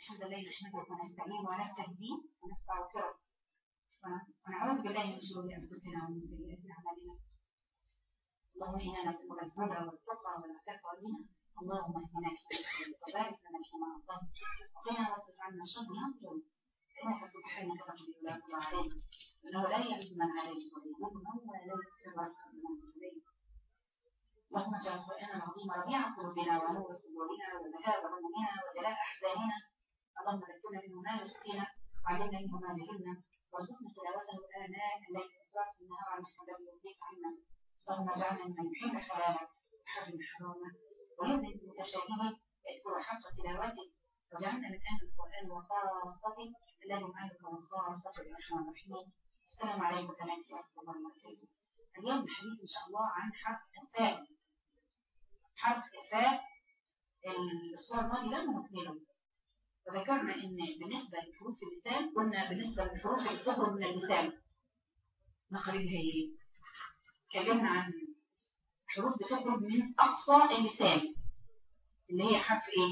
الحمد لله نحمده ونستعين ونستهديه ونستغفره ونعوذ بالله من شرور انفسنا ومن سيئات اعمالنا اللهم انا نسالك الهدى والتقى والعفاف والغنى اللهم اهدنا في وبارك لنا فيما اعطيت وقنا واصرف عنا شر ما قلت انك سبحانك تقضي ولا يقضى عليك انه لا يعز من عليك ولا يذل من ولا يذكر من عليك اللهم اجعل القران العظيم ربيع قلوبنا ونور صدورنا وذهاب همومنا وجلاء احزاننا اللهم ذكرنا منه ما نسينا وعلمنا منه ما جهلنا وارزقنا تلاوته اناء الليل واطراف النهار عن محمد يرضيك عنا اللهم اجعلنا ممن يحب حلالك ويحرم حراما ويؤمن بمتشابهه يذكر حق تلاوته وجعلنا من اهل القران وخاصته الذي اهلك وخاصه الرحمن الرحيم السلام عليكم ورحمه الله وبركاته اليوم الحديث ان شاء الله عن حرف الثاني حرف الفاء الاسبوع الماضي لم نكمله وذكرنا ان بالنسبة لحروف اللسان قلنا بالنسبة للحروف اللي بتخرج من اللسان مخرجها ايه؟ اتكلمنا عن حروف بتخرج من اقصى اللسان اللي هي حرف ايه؟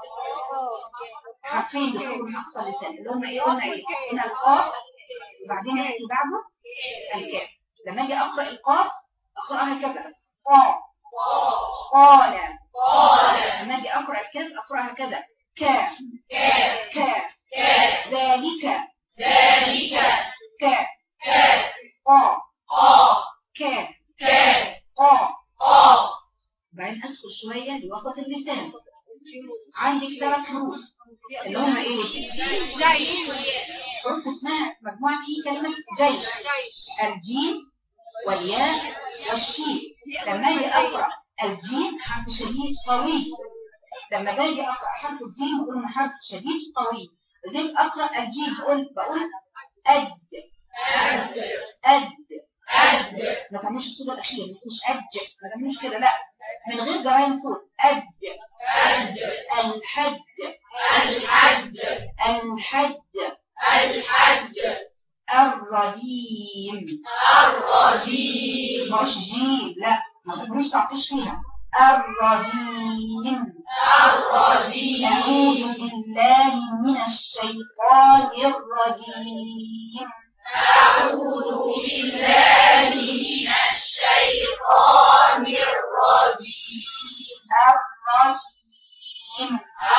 حرفين بيخرجوا من اقصى اللسان اللي هم ايه؟ قلنا ايه؟ هنا القاف وبعدين ياتي بعده الكاف لما اجي اقرا القاف اقراها كذا قاف قال قال لما اجي اقرا الكاف اقراها كذا كا كا ذلك ذلك كا قا قا كا قا قا بعدين ادخل شويه لوسط اللسان عندك ثلاث حروف اللي هم ايه حروف اسمها مجموعه في كلمه جيش الجيم والياء والشين لما اجي اقرا الجيم حرف شديد قوي لما باجي اقرا حرف الجيم بقول انه حرف شديد قوي لذلك اقرا الجيم بقول بقول اد اد اد ما تعملش الصوت الاخير مش اد ما تعملش كده لا من غير زمان صوت اد اد الحد الحد الحد الحد الرجيم الرجيم مش جيم لا ما تقوليش تعطيش فيها الرجيم الرجيم أعوذ بالله من الشيطان الرجيم أعوذ بالله من الشيطان الرجيم الرجيم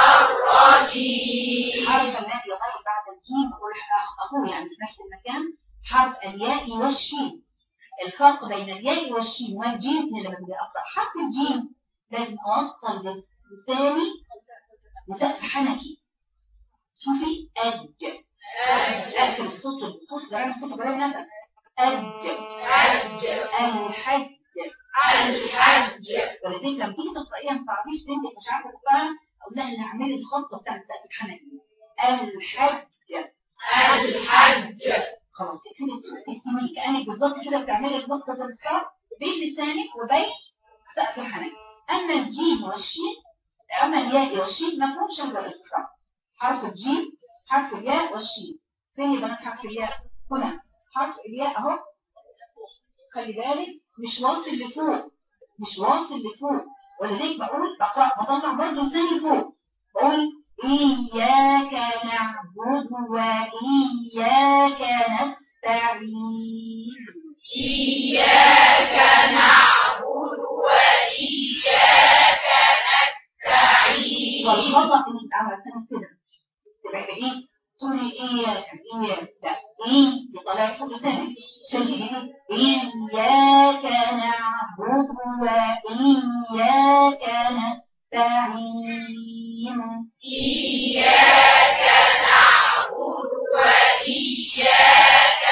الرجيم حرف الذي يغير بعد الجيم أقول أخوه يعني في نفس المكان حرف الياء والشين الفرق بين الياء والشين والجيم لما بدي اقرا حرف الجيم لازم اوصل لساني لسقف حنكي شوفي اد اقفل الصوت الصوت زرار الصوت زرار نفس اد اد الحج الحج ولذلك لما تيجي تقرايها ما تعرفيش بنتك مش عارفه تقراها اقول لها ان اعملي الخطه بتاعت سقف الحنكي الحج الحج خلاص اقفلي السنين كأنك بالظبط كده بتعملي النقطة الإسكار بين لسانك وبين سقف الحنك أما الجيم والشين أما الياء والشين ما فيهمش هذا الإسكار حرف الجيم حرف الياء والشين فين يا بنات حرف الياء هنا حرف الياء أهو خلي بالك مش واصل لفوق مش واصل لفوق ولذلك بقول بقرأ بطلع برضه لساني فوق بقول إياك نعبد وإياك نستعين إياك نعبد وإياك نستعين والخطأ إن أنت عاملة سنة كده تبقى إيه؟ تقولي إياك إياك لا إيه يطلع فوق لسانك عشان تجيبي إياك نعبد وإياك نستعين إياك نعبد وإياك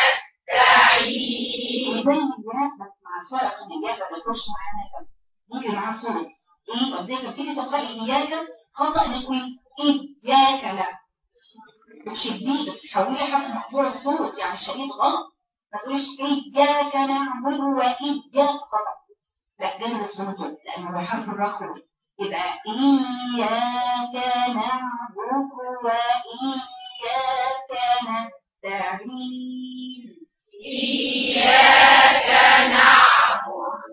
نستعين زي الياء بس مع الفرق ان الياء ما بيكونش معانا بس يجي معاه صوت ايه وزي ما تيجي تقرأي إياك خطأ انك تقولي إياك لا بتشديه بتحولي حرف محظور الصوت يعني شديد غلط ما تقوليش إياك نعبد وإياك خطأ لا جنب الصوت لأنه هو حرف الرخو يبقى إياك نعبد وإياك نستعين إياك نعبد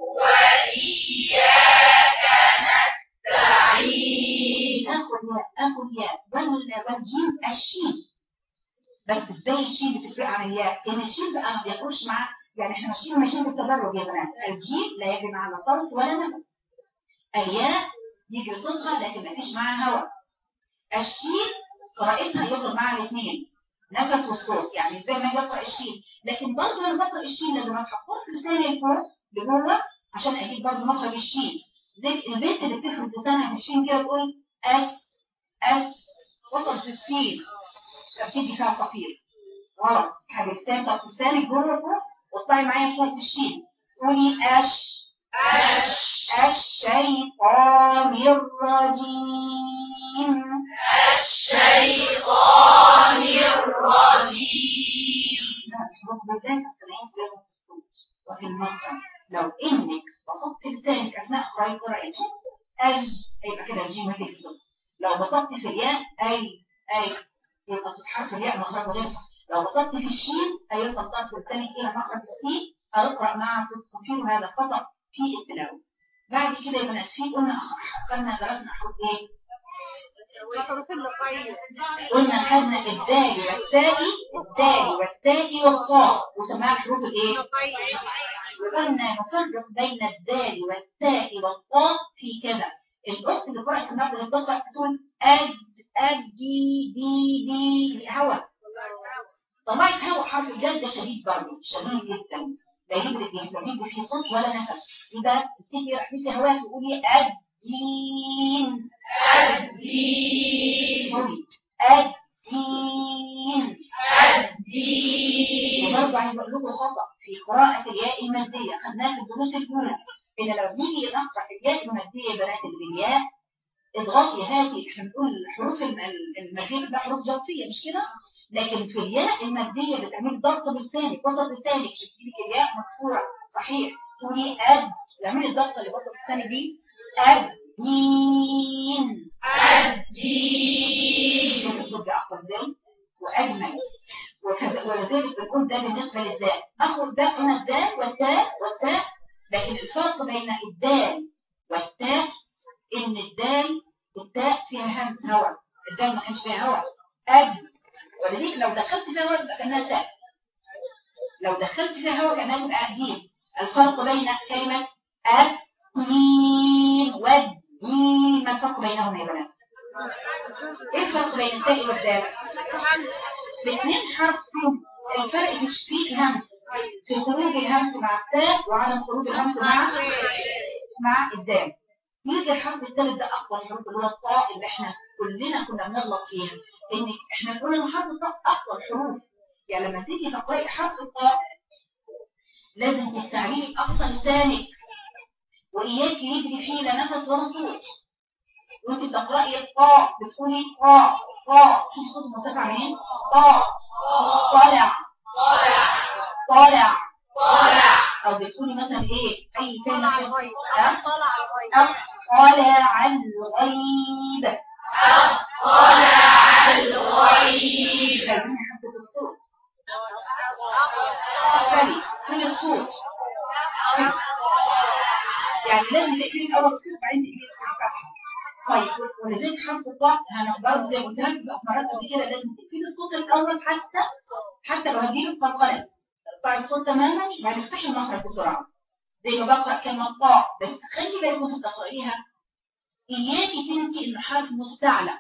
وإياك نستعين أخذ يا أخذ يا بل والجيم الشين بس ازاي الشين بتفرق عن الياء ان الشين بقى ما بياكلش مع يعني احنا ماشيين ماشيين بالتدرج يا بنات الجيم لا يجري معنا صوت ولا نفس الياء يجري صوتها لكن ما فيش معاها هواء الشين قراءتها يخرج معاها الاثنين نفس والصوت يعني زي ما يقرا الشين لكن برضه لما بقرا الشين لازم احطها في لساني لفوق لجوه عشان اجيب برضه مخرج الشين زي البنت اللي بتفرد لسانها بالشين كده تقول اس اس وصل في السين فبتدي فيها صفير غلط حاجه لسان بتاعت لسانك جوه فوق واطلعي معايا فوق في الشين قولي اش أش الشيطان الرجيم الشيطان الرجيم حروف بذات السمعين صيغة الصوت وفي المصدر لو انك بسطت لسانك اثناء قراءة قراءته اج يبقى كده الجيم هيك الصوت لو بسطت في الياء اي اي يبقى صوت حرف الياء مخرجه غير صح لو بسطت في الشين اي صوتات الثاني الى مخرج السين اقرا مع صوت الصفير وهذا خطا في التلاوه بعد كده يا بنات في قلنا خدنا درسنا حروف ايه وحروف اللقاية قلنا خدنا الدال والتاء الدال والتاء والطاء وسماها حروف الايه اللقاية وقلنا نفرق بين الدال والتاء والطاء في كذا الاخت اللي قرأت النهارده الضغط تقول اد اد دي دي دي هوا طلعت هوا حرف الجد ده شديد برضه شديد جدا لا يجري لا يجري فيه صوت ولا نفس يبقى تيجي احبسي هواك تقولي الدين الدين قولي الدين الدين وبرضه عايز اقول لكم خطا في قراءه الياء الماديه خدناها في الدروس الاولى ان لو نيجي نقرا الياء الماديه يا بنات اللي بالياء اضغطي هاتي احنا بنقول الحروف الم- الماديه بتبقى حروف ضغطيه مش كده لكن في الياء الماديه بتعملي ضغط بلسانك وسط لسانك شفتي لك الياء مكسوره صحيح تقولي اد تعملي الضغطه اللي وسط لسانك دي الدين الدين شوف الصوت ده اقوى ازاي واجمل وكذا ولذلك بنقول ده بالنسبه للدال اخد ده هنا الدال والتاء والتاء لكن الفرق بين الدال والتاء ان الدال والتاء فيها همس هواء الدال ما كانش فيها هواء اجمل ولذلك لو دخلت فيها هواء تبقى كانها تاء لو دخلت فيها هواء كانها تبقى دين الفرق بين كلمه الدين والدين ما الفرق بينهما يا بنات ايه الفرق بين التاء والدال الاثنين حرف الفرق مش في الهمس في خروج الهمس مع التاء وعدم خروج الهمس مع مع الدال يجي الحرف الثالث ده اقوى الحروف اللي هو الطاء اللي احنا كلنا كنا بنغلط فيها ان احنا بنقول ان حرف الطاء اقوى الحروف يعني لما تيجي تقراي حرف الطاء لازم تستعملي اقصى لسانك واياك يجري فيه لا نفس ولا صوت وانت بتقراي الطاء بتقولي طاء طاء شوفي صوت مرتفع منين طاء طالع طالع طالع او بتقولي مثلا ايه اي كلمه طلع كده. الغيب ها؟ طلع الغيب طالع الغيب طلع الغيب لازم حته الصوت ثاني من الصوت يعني لازم تقفلي الاول الصوت بعدين تقفلي الفتحه طيب ولذلك حرف الطاء هنقدر زي ما قلت لك بقى مرات قبل كده لازم تقفلي الصوت الاول حتى حتى لو هتجيبي القلقله تقطعي الصوت تماما بعدين افتحي المخرج بسرعه زي ما بقرا كلمه طاء بس خلي بالك وانت بتقرايها اياكي تنسي انه حرف مستعلى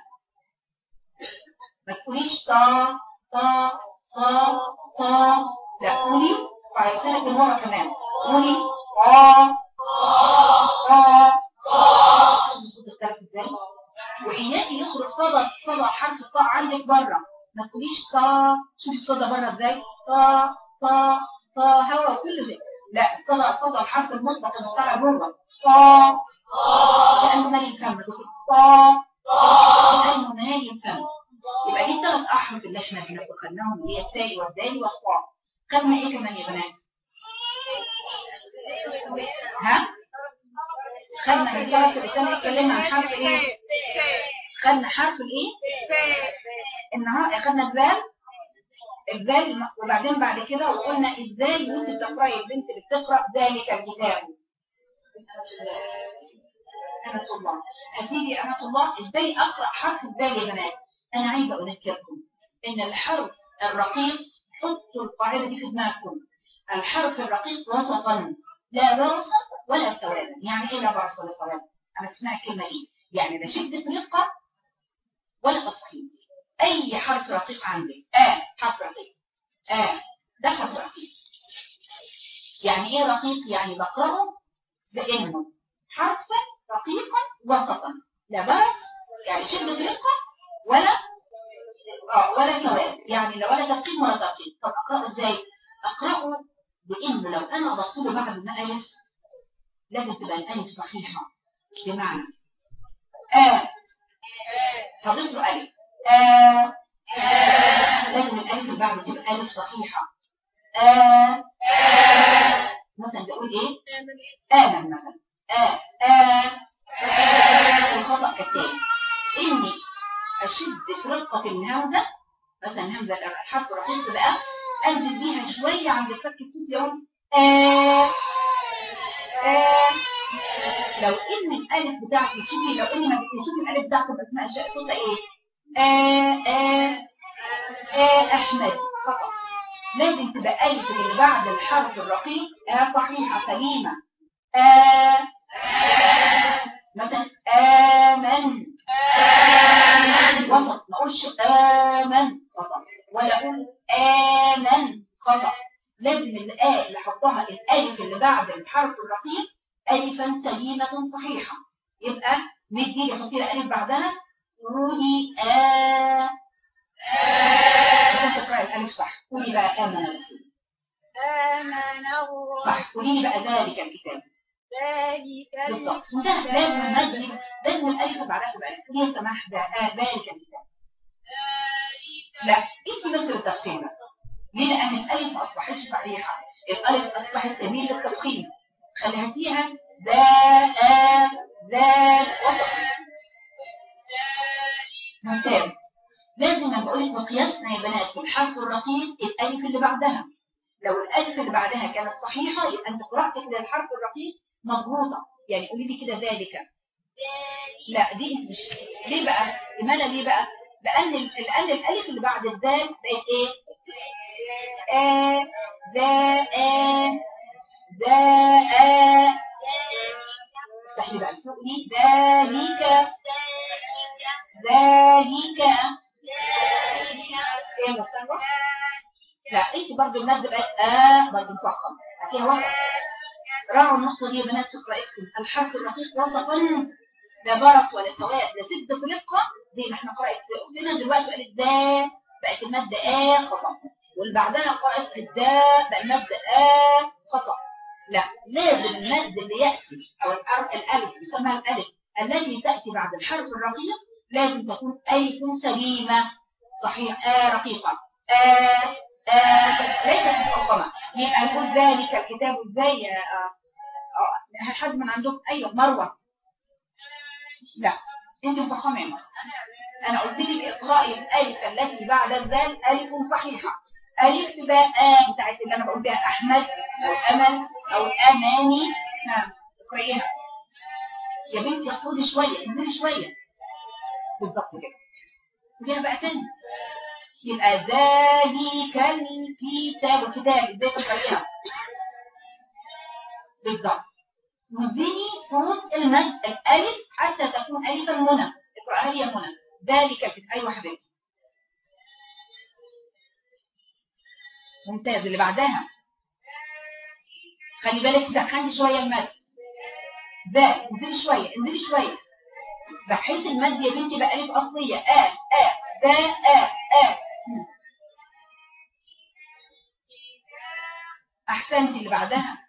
ما تقوليش طا طا طا طا لا قولي فيصير من ورا كمان قولي طا طا طا شوفي الصوت اختلف ازاي واياكي يخرج صدى صدى حرف الطاء عندك بره ما تقوليش طا شوفي الصدى بره ازاي طا طا طا هوا كله زي لا الصدى صدى الحرف المطلق المستعلى جوه طا كأنه مالي الفم تقولي طا كأنه مالي الفم يبقى دي ثلاث احرف اللي احنا بناخد خدناهم اللي هي التاء والدال والطاء خدنا ايه كمان يا بنات ها خدنا الثلاث اللي كانوا اتكلمنا عن حرف ايه خدنا حرف الايه النهار خدنا الذال الذال وبعدين بعد كده وقلنا ازاي وانت بتقراي البنت اللي بتقرا ذلك الكتاب أمة الله هتيجي أمة الله ازاي اقرا حرف الذال يا بنات انا عايزه اذكركم ان الحرف الرقيق حطوا القاعده دي في دماغكم الحرف الرقيق وسطا لا برص ولا سوادا يعني ايه لا برص ولا سواد انا تسمع الكلمه دي يعني لا شده رقه ولا تفخيم اي حرف رقيق عندك اه حرف رقيق اه ده حرف رقيق يعني ايه رقيق يعني بقراه بانه حرفا رقيقا وسطا لا برص يعني شده رقه ولا اه ولا سواد يعني لا ولا تفخيم ولا ترقيق طب اقراه ازاي اقراه بانه لو انا اضفت له بعد ما الف لازم تبقى الالف صحيحه بمعنى آه هضيف له ألف آه لازم الألف اللي بعده تبقى ألف صحيحة آه مثلا بقول إيه آمن مثلا آه آه الخطأ كالتالي إني أشد في رقة الهمزة مثلا همزة الحرف الرقيق بقى أنزل بيها شوية عند الفك السفلي يوم آه آه لو ان الالف بتاعتي شوفي لو اني ما شوفي الالف بتاعتي باسماء اشياء صوتها ايه آه آه آه احمد فقط لازم تبقى الف اللي بعد الحرف الرقيق آه صحيحه سليمه آه مثلا آمن آمن وسط ما اقولش آمن خطأ ولا اقول آمن خطأ لازم الآ اللي حطها الألف اللي بعد الحرف الرقيق ألفا سليمة صحيحة يبقى ندي لي حطي لي ألف بعدها قولي آ عشان تقرأي الألف صح قولي بقى آمن الرسول آمن صح قولي لي بقى ذلك الكتاب ذلك بالضبط وده لازم المد لازم الألف بعدها تبقى ألف ليه سمح ده آه ذلك الكتاب لا انت بس التفخيم ليه لأن الألف ما أصبحتش صحيحة الألف أصبحت تميل للتفخيم خليتيها ذا آ ذا وسط ممتاز لازم لما بقول لك مقياسنا يا بنات في الحرف الرقيق الالف اللي بعدها لو الالف اللي بعدها كانت صحيحه يبقى انت قراتك للحرف الرقيق مضبوطه يعني قولي لي كده ذلك لا دي انت مش ليه بقى لماذا ليه بقى لان ال- لان الالف اللي بعد الذال بقت ايه آ ذا آ ذا آ استحلي بقى فوق لي ذلك ذلك ايه مستوى لا انت برضه المد بقت اه برضه مفخم هتلاقيها وسط راعوا النقطه دي يا بنات في قراءتكم الحرف الرقيق وسطا لا برص ولا سواد لا سدة رقة زي ما احنا قرأت اختنا دلوقتي قالت دا بقت المادة آ خطأ واللي بعدها قرأت الدا بقى المادة آ خطأ لا لازم المد اللي يأتي أو الأر- الألف يسمى الألف التي تأتي بعد الحرف الرقيق لازم تكون ألف سليمة صحيح آ رقيقة آ آ ليست مفخمة يبقى نقول ذلك الكتاب ازاي يا آه، آه، حد من عندكم أيوه مروة لا انت مفخمة يا مروة انا قلت لك اقرأي الالف التي بعد الذال الف صحيحة الف تبقى آ بتاعت اللي انا بقول بيها احمد او امل او اماني ها اقرأيها يا بنتي اخدي شوية انزلي شوية بالظبط كده قوليها بقى تاني يبقى ذلك الكتاب الكتاب ازاي تقرأيها بالظبط وزني صوت المد الالف حتى تكون الف المنى اقرأها لي يا منى ذلك الكتاب ايوه حبيبتي ممتاز اللي بعدها خلي بالك دخلي شويه المد ده انزلي شويه انزلي شويه بحيث المد يا بنتي بقى الف اصليه ا ا ده ا ا احسنتي اللي بعدها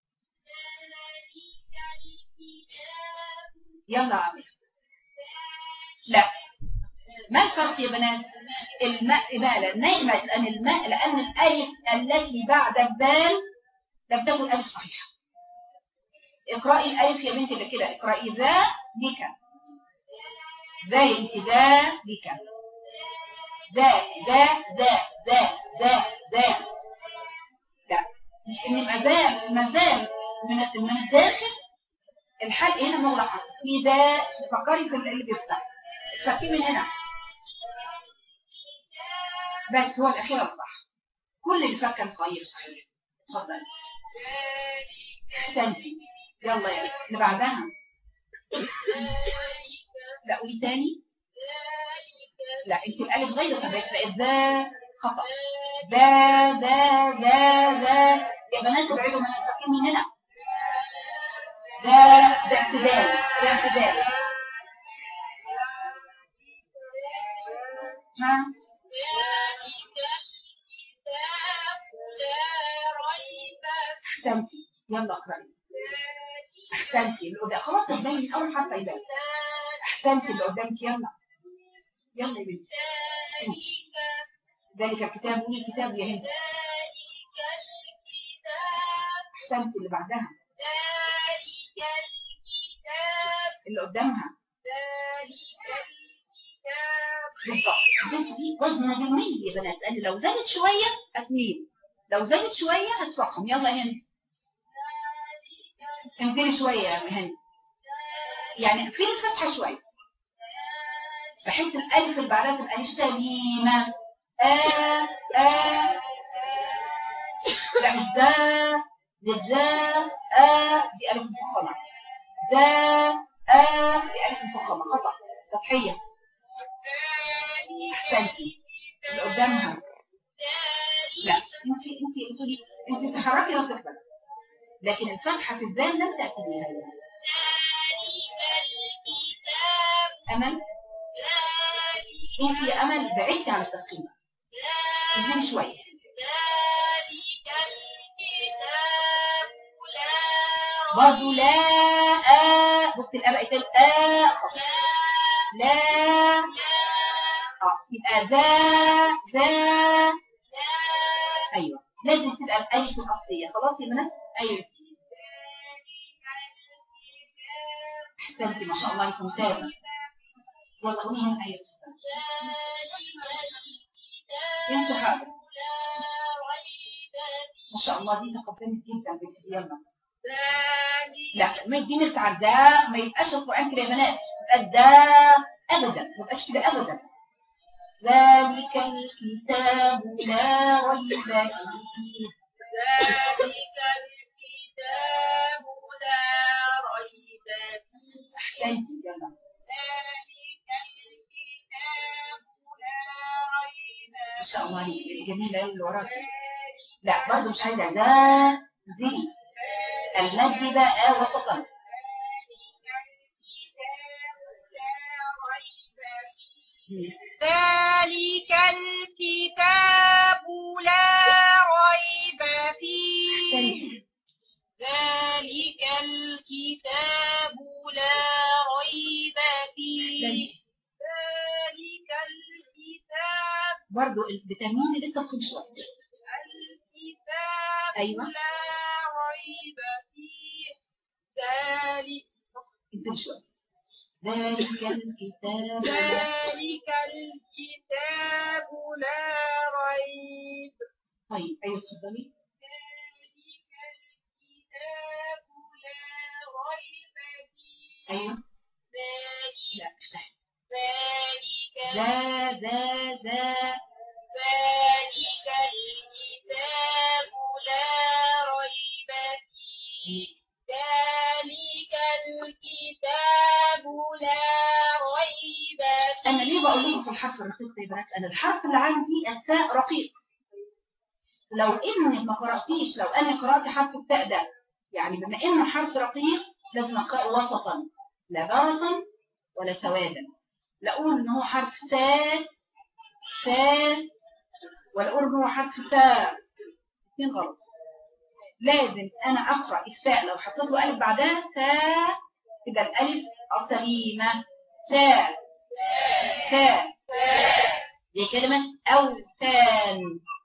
يلا يا عمي لا ما الفرق يا بنات الماء مالا نعمة لأن الماء لأن الألف التي بعد الدال لم تكن ألف صحيحة اقرأي الألف يا بنتي اللي كده اقرأي ذا بك ذا انت ذا بك ذا ذا ذا ذا ذا ذا لا إن ما زال ما زال من من الداخل الحلق هنا مغلقة في ذا فكري في اللي بيفتح تفكي من هنا بس هو الأخيرة صح كل اللي فات كان صحيح صحيح اتفضل احسنتي يلا يا اللي بعدها لا قولي تاني لا انت الالف غير فبقت بقت ذا خطا ذا ذا ذا ذا يا بنات ابعدوا من الفاكين مننا ذا ده اعتدال ده اعتدال ها احسنتي يلا اقرأي احسنتي اللي قدام خلاص الباقي من اول حرف يبان احسنتي اللي قدامك يلا يلا يا بنتي انتي. ذلك الكتاب قولي الكتاب يا هند احسنتي اللي بعدها اللي قدامها بالظبط البنت دي وزنها بالمية يا بنات لان لو زادت شوية هتميل لو زادت شوية هتفخم يلا يا هند انزلي شوية يا هند يعني اقفلي الفتحة شوية بحيث الالف اللي بعدها تبقى مش سليمة آه آه لا مش ذا دي ذا آه دي ألف مفخمة ذا آه دي ألف مفخمة خطأ تضحية أحسنتي اللي قدامها لا انت انت انت انت تحركي راسك بس لكن الفتحة في الذال لم تأتي بها أمل انت يا أمل بعدتي عن التفخيم انزلي شوية برضو لا آ بص الآ بقت الآ خطأ لا اه يبقى ذا ذا ايوه لازم تبقى الالف الاصليه خلاص يا بنات ايوه احسنتي ما شاء الله عليكم ممتازه يلا قولي هنا ايوه انتوا حاجه ما شاء الله دي تقدمت جدا بنتي يلا لا ما دي نسعى ده ما يبقاش القرآن كده يا بنات يبقى ده أبدا ما يبقاش كده أبدا ذلك الكتاب لا ريب فيه أحسنتي يلا ما شاء الله عليك جميلة اللي وراك لا برضه مش عايزة ده زي المد بقى وسطا ذلك الكتاب لا ريب فيه أحسنتي ذلك الكتاب لا ريب فيه أحسنتي ذلك الكتاب برضه الفيتامين لسه في شوية الكتاب أيوة. لا ريب فيه ذلك انزل شوية ذلك الكتاب لا- ذلك الكتاب لا ريب طيب أيوة اتفضلي ذلك الكتاب لا ريب فيه أيوة ذلك لا افتحي ذلك ذا ذا ذا ذلك الكتاب لا ريب فيه ذلك الكتاب لا ريب فيه أنا ليه بقول لكم في الحرف الرقيق يا بنات أنا الحرف اللي عندي التاء رقيق لو إنك ما قرأتيش لو أنا قرأت حرف التاء ده يعني بما إنه حرف رقيق لازم أقرأه وسطا لا برصا ولا سوادا لا أقول إن هو حرف سا سا ولا أقول إن هو حرف سا الاثنين غلط لازم أنا أقرأ الساء لو حطيت له ألف بعدها سا تبقى الألف سليمة سا سا دي كلمة أوثان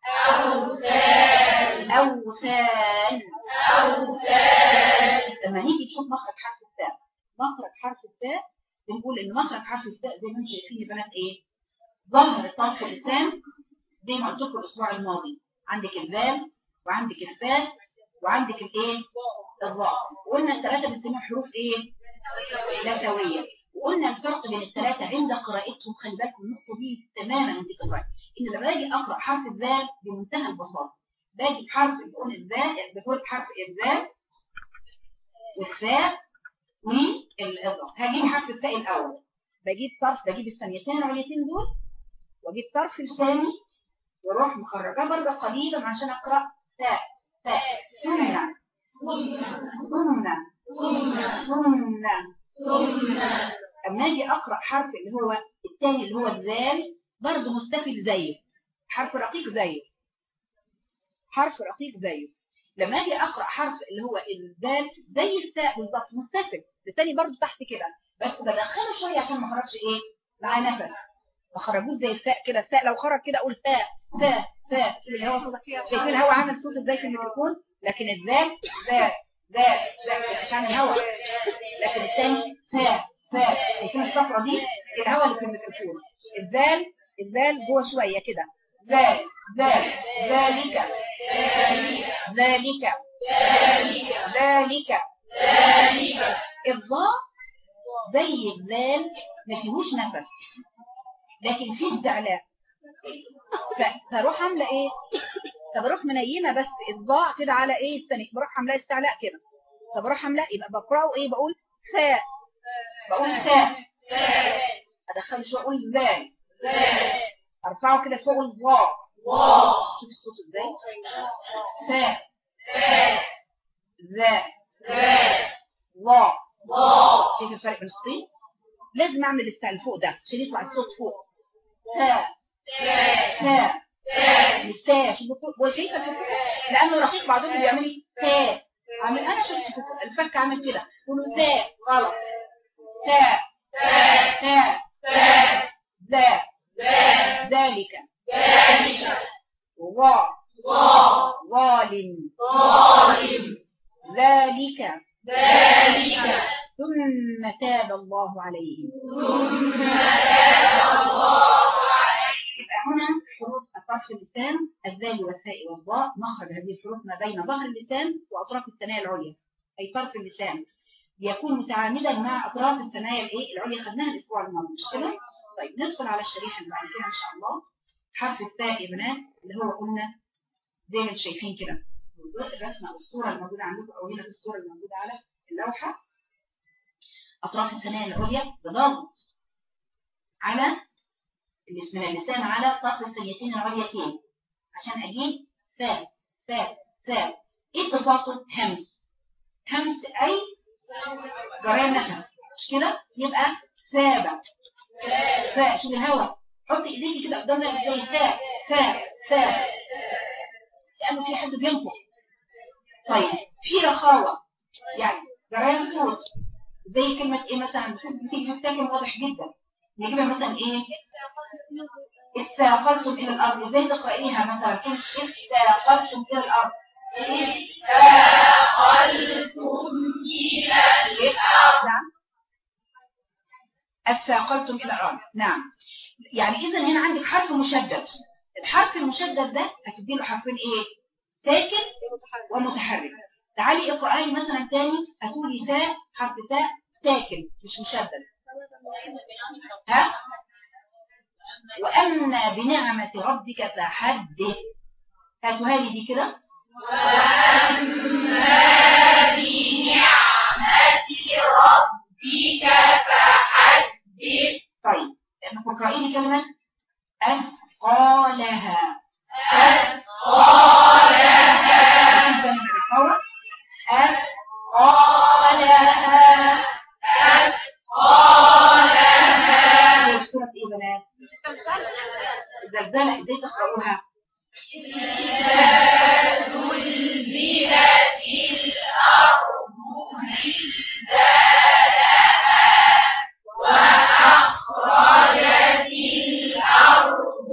أوثان أوثان أوثان لما نيجي نشوف مخرج حرف التاء مخرج حرف التاء بنقول ان مخرج حرف التاء زي ما انتم شايفين يا بنات ايه ظهر طرف اللسان زي ما قلت لكم الاسبوع الماضي عندك الذال وعندك الفاء وعندك الايه الراء وقلنا الثلاثه بنسميهم حروف ايه لثويه وقلنا الفرق بين الثلاثه عند قراءتهم خلي بالكم النقطه دي تماما انت تقراي ان لما باجي اقرا حرف الذال بمنتهى البساطه باجي بحرف بقول الذال بقول حرف الذال والثاء والإضافة هجيب حرف الثاء الأول بجيب طرف بجيب الثانيتين العليتين دول واجيب طرف لساني واروح مخرجاه بره قليلا عشان اقرا ثاء ثاء سنة سنة سنة سنة اما اجي اقرا حرف اللي هو الثاني اللي هو الذال برضه مستفل زيه حرف رقيق زيه حرف رقيق زيه لما اجي اقرا حرف اللي هو الذال زي الثاء بالظبط مستفل لساني برضه تحت كده بس بدخله شويه عشان ما اخرجش ايه معاه نفس ما خرجوش زي الثاء كده الثاء لو خرج كده اقول ثاء ثاء ثاء الهواء صوت شايفين الهواء عامل صوت ازاي في الميكروفون لكن الذال ذا ذا ذا عشان الهواء لكن الثاني ثاء ثاء شايفين الصفرة دي الهواء اللي في الميكروفون الذال الذال جوه شويه كده ذال ذال ذلك ذلك ذلك ذلك الضاء زي الذال ما فيهوش نفس لكن فيه استعلاء فاروح عامله ايه فبروح منيمه بس الضاء كده على ايه الثاني بروح عامله استعلاء كده فبروح عامله يبقى بقراه ايه بقول ثاء بقول ثاء ادخل شو اقول ذال ارفعه كده فوق الضاء شوف الصوت ازاي ثاء ذا وا شايف الفرق بين الصوتين لازم اعمل استعل فوق ده عشان يطلع الصوت فوق تا تا تا شوف شايفه لانه رقيق بعضهم بيعمل تا عامل انا شفت الفك عامل كده قولوا تا غلط تا تا ذا ذلك ذلك وا ظالم ظالم ذلك ذلك ثم تاب الله عليهم ثم تاب الله عليهم يبقى هنا حروف أطراف اللسان الذال والثاء والضاء مخرج هذه الحروف ما بين ظهر اللسان وأطراف الثنايا العليا أي طرف اللسان يكون متعامدا مع أطراف الثنايا الإيه العليا خدناها الأسبوع الماضي مش كده؟ طيب ندخل على الشريحة اللي بعد كده إن شاء الله حرف الثاء يا بنات اللي هو قلنا زي ما انتم شايفين كده الرسمة أو الصورة الموجودة عندكم أو هنا في الصورة الموجودة على اللوحة أطراف الثنايا العليا بضغط على من اللسان على طرف الثنيتين العليتين عشان أجيب ثاء ثاء ثاء إيه صفاته؟ همس همس أي جريان نفس مش كده؟ يبقى ثابة ثاء شوف الهواء حط ايديكي كده قدامك زي ثاء ثاء ثاء لأنه في حد بينفخ طيب في رخاوة يعني جريان صوت زي كلمة ايه مثلا بتيجي في واضح جدا نجيبها مثلا ايه استاقلتم الى الارض ازاي تقرأيها مثلا كلمة استاقلتم الى الارض استاقلتم الى الارض نعم استاقلتم الى الارض نعم يعني اذا هنا عندك حرف مشدد الحرف المشدد ده هتدي له حرفين ايه ساكن ومتحرك تعالي اقرأي مثلا تاني هتقولي تاء حرف تاء ساكن مش مشدد ها وأما بنعمة ربك فحدث هاتوها لي دي كده وأما بنعمة ربك فحدث طيب اقرأي لي كلمة أثقالها أثقالها أثقالها أثقالها سورة ايه بنات الزلزلة ازاي تقرأوها إذا زلزلت الأرض زلزالها وأخرجت الأرض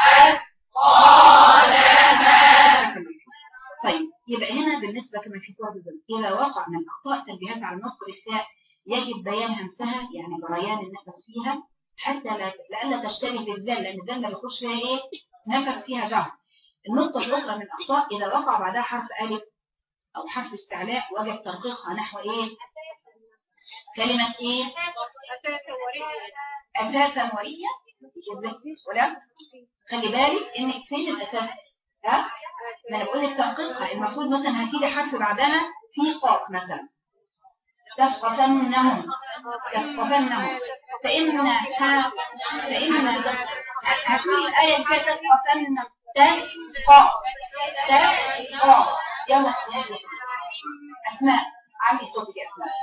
أثقالها طيب يبقى هنا بالنسبة كما في سورة الزلزال إذا وقع من أخطاء تنبيهات على النطق بالتاء يجب بيان همسها يعني جريان النفس فيها حتى لا لألا تشتبه بالذل لأن الذل ما بيخش فيها إيه نفس فيها جهر النقطة الأخرى من الأخطاء إذا وقع بعدها حرف ألف أو حرف استعلاء وجب ترقيقها نحو إيه كلمة إيه اساسا وهي ولا خلي بالك ان فين الاساس ها ما انا بقول لك تحقيقها المفروض مثلا هتيجي حرف بعدها في قاف مثلا تثقفنهم تثقفنهم فإن ها فإن هتقول الآية اللي فاتت تثقفن تثقى تثقى يلا أسماء علي صوتك يا أسماء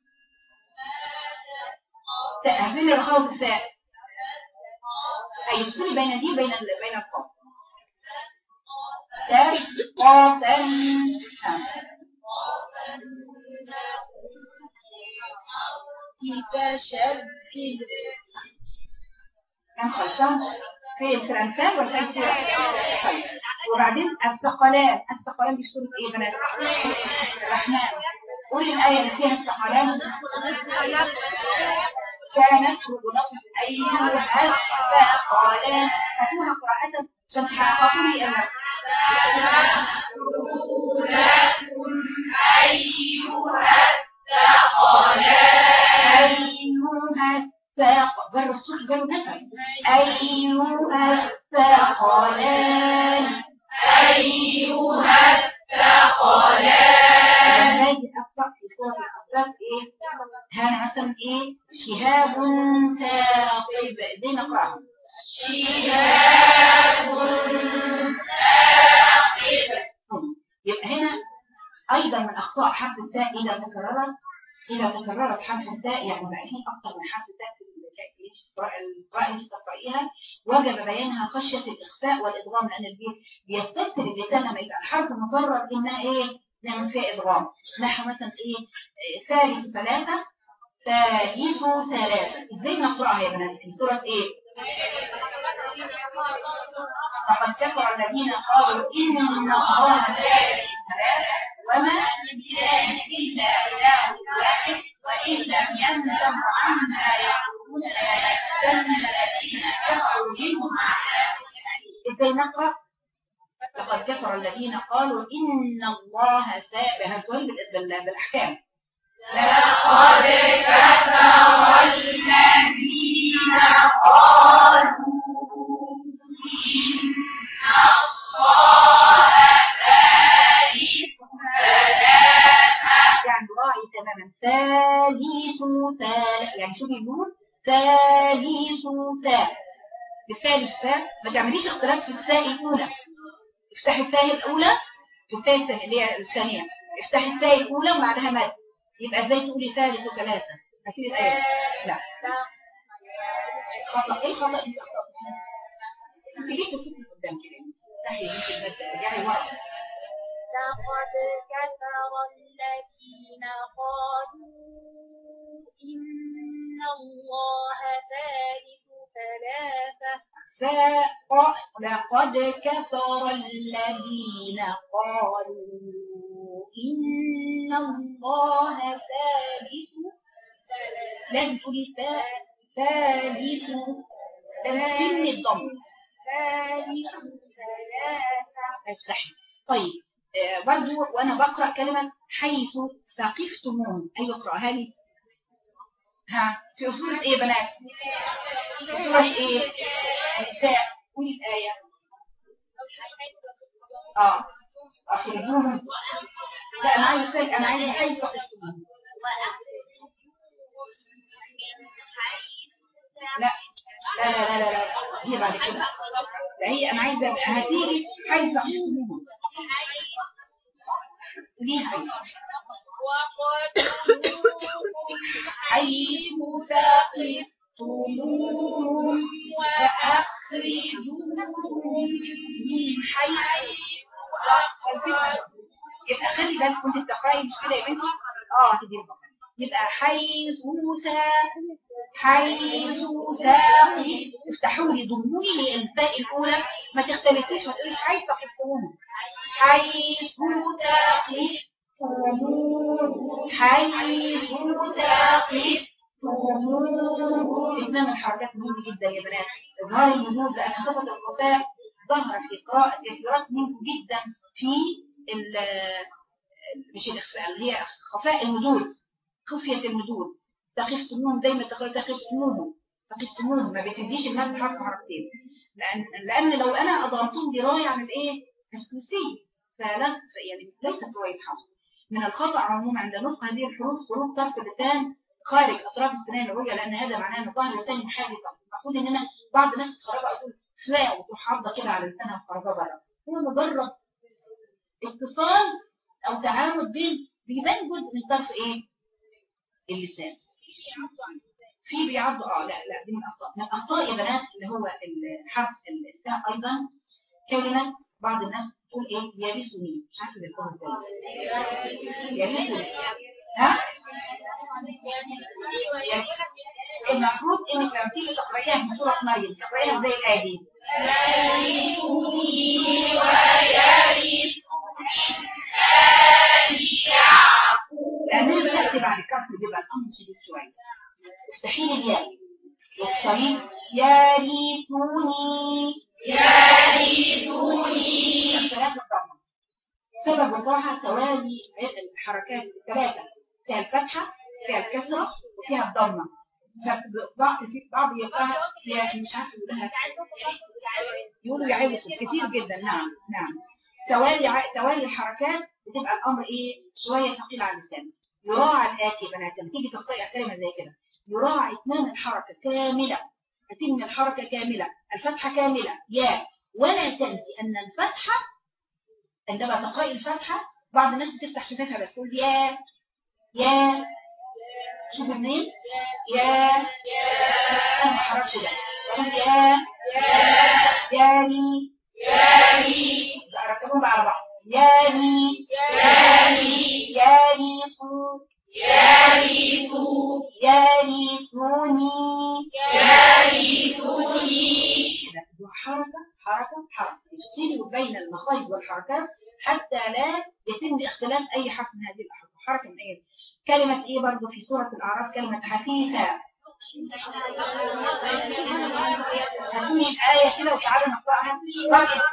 هتقولي رخاوة الساء أي افصلي بين دي بين ال... بين القاف تثقفن فشدد كان خلصان في الفرنسان ولا في السورة طيب وبعدين الثقلان الثقلان دي سورة ايه بنات الرحمن قول الآية اللي فيها الثقلان كانت رجلكم أيها الثقلان هاتوها قراءة عشان تحققوا لي أنا أيها الساق جر الصوت جر نفس أيها الثقلان أيها الثقلان لما اجي اقرا في سوره الاحزاب ايه هنا مثلا ايه شهاب ثاقب دي نقراها شهاب يبقى هنا ايضا من اخطاء حرف التاء اذا تكررت اذا تكررت حرف التاء يعني بقى فيه اكثر من حرف تاء في القراءة اللي تقرأيها وجب بيانها خشية الإخفاء والإدغام لأن البيت بيستسهل اللسان لما يبقى الحرف مكرر إنها إيه نعمل فيها إدغام نحو مثلا إيه إيه، ثالث ثلاثة ثالث ثلاثة إزاي نقرأها يا بنات في سورة إيه فقد كفر الذين قالوا إن الله ثالث ثلاثة وما من إله إلا إله واحد وإن لم ينتهوا عما يقولون ليمسن الذين كفروا منهم عذاب إزاي نقرأ لقد كفر الذين قالوا إن الله ثابت هنقول بالأحكام لقد كفر الذين قالوا إن الله ثالث ثلاثة يعني راعي تماما ثالث ثالث يعني شو بيقول ثالث ثالث الثالث ثالث ما تعمليش اختلاف في الثاء الأولى افتحي الثاء الأولى في الثاء الثانية اللي هي الثانية افتحي الثاء الأولى وبعدها مد يبقى ازاي تقولي ثالث وثلاثة أكيد الآية لا خطأ ايه خطأ انت اخطأت انت ليه تفكري قدام كده افتحي بنت المد رجعي ورا لقد كفر الذين قالوا إن الله ثالث ثلاثة ساق لقد كفر الذين قالوا إن الله ثالث لازم تقولي ثا- ثالث تنسين الضم ثالث ثلاثة افتحي طيب آه، برضو وانا بقرا كلمه حيث ثقفتموهم ايوه اقراها لي ها في سوره ايه يا بنات في سوره ايه النساء قولي الايه اه اخرجوهم لا انا عايز انا عايز حيث ثقفتموهم لا لا لا لا لا لا هي بعد كده لا هي انا عايزه هتيجي حيث ثقفتموهم قوليها حيث حيث ثقفتموهم وأخرجوهم من حيث أخرجوهم يبقى خلي بالك كنت بتقرأي مش كده يا بنتي اه كده يبقى يبقى حيث ساق حيث ساق افتحوا لي ضموا لي الفاء الأولى ما تختلفيش ما تقوليش حيث ثقفتموهم حيث ثقفتموهم حيث ثقفتموهم إتمام الحركات مهم جدا يا بنات إظهار النموذج لأن صفة الخفاء ظهر في قراءة كثيرات منكم جدا في ال- مش الإخفاء اللي هي خفاء المدود خفية المدود تخفتموهم دايما تقول تخفتموهم تقسموهم ما بتديش المد حرف حركتين لان لان لو انا اضغمتهم درايه عن الايه السوسي فلا يعني ليست روايه حفص من الخطا عموما عند نطق هذه الحروف خروج طرف اللسان خارج اطراف السنان العليا لان هذا معناه ان ظهر اللسان محاذي المفروض ان انا بعض الناس تخرجها تقول سواء وتروح حافظه كده على لسانها وخرجها بره هو مجرد اتصال او تعامد بين بيبان جزء من طرف ايه اللسان في بيعضوا اه لا لا دي من الاخطاء من الاخطاء يا بنات اللي هو الحرف الساء ايضا كلمه بعض الناس تقول ايه يابسني مش عارفه بيقولوا ازاي يابسني ها المفروض انك لما تيجي تقرايها في سوره مريم تقرايها زي الايه دي لأنها بتأتي بعد الكسر بيبقى الأمر شديد شوية افتحي لي الياء واكسري يا ريتوني يا ريتوني ثلاثة ضمة سبب وقوعها توالي الحركات الثلاثة فيها الفتحة فيها الكسرة وفيها الضمة فبعض في بعض يقراها فيها مش عارفة يقولها يقولوا يعيبوا كتير جدا نعم نعم توالي ع- توالي الحركات بتبقى الامر ايه شويه ثقيل على اللسان يراعى الاتي يا بنات لما تيجي تقراي كلمه زي كده يراعى اتمام الحركه كامله اتم الحركه كامله الفتحه كامله يا ولا تنسي ان الفتحه عندما تقراي الفتحه بعض الناس بتفتح شفتها بس تقول يا يا شوف منين يا انا ما حركش ده تقول يا ياني ياري لا، ركبوهم بقى على بعض ياني ياري يارثوا يارثوا يارثوني يارثوني كده دي حركة حركة حركة يفصلوا بين المخارج والحركات حتى لا يتم اختلاف أي حرف من هذه الأحرف حركة من أي كلمة إيه برضه في سورة الأعراف كلمة حثيثة هاتوني الآية كده وتعالوا نقرأها طيب.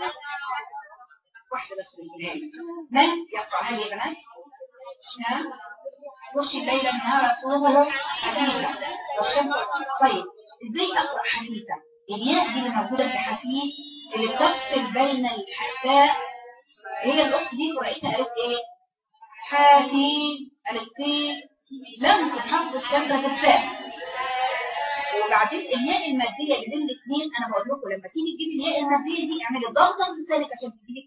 واحدة بس بالبنات من يقرأها لي يا بنات؟ ها؟ يغشي الليل النهار يطلبه حديثا والشمس طيب ازاي اقرا حديثا الياء دي اللي موجوده في حديث اللي بتفصل بين الحساء هي الاخت دي قرأتها قالت ايه حديث قالت ايه لم تحفظ كلمه الفاء وبعدين الياء الماديه اللي بين الاثنين انا بقول لكم لما تيجي تجيبي الياء الماديه دي اعملي ضغطه لسانك عشان تجيبي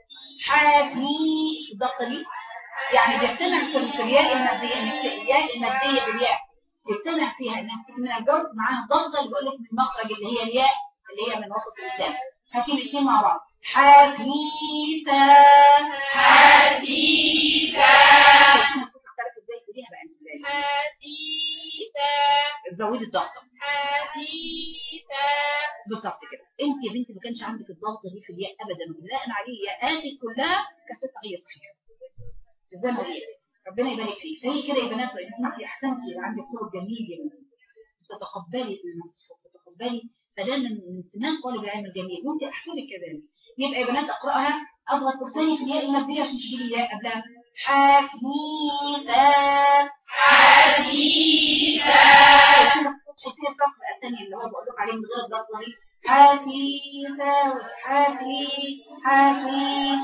حديث الضغطه دي يعني بيجتمع في في الياء المادية إنك الياء المادية بالياء بيجتمع فيها انك من الجوز معاها الضغطة اللي بقول لك من المخرج اللي هي الياء اللي هي من وسط اللسان هاتي الاثنين مع بعض حديثا حديثا شايفين الصوت اختلف ازاي تقوليها بقى انت ازاي حديثا زودي الضغطة حديثا بالظبط كده انت يا بنتي ما كانش عندك الضغطة دي في الياء ابدا وبناء عليه ياءاتك كلها كستة هي صحيحة زي ما قلت ربنا يبارك فيك فهي كده يا بنات لان انت احسنتي عندك خلق جميل يا بنتي تتقبلي النص وتتقبلي فده من من سمات طالب العلم الجميل وانت احسنك كذلك يبقى يا بنات اقراها اضغط لساني في الياء الماديه عشان تجيبي الياء قبلها حديثا حديثا شايفين الرقم الثاني اللي هو بقول لكم عليه من غير الضغط دي حديثا حديث حديث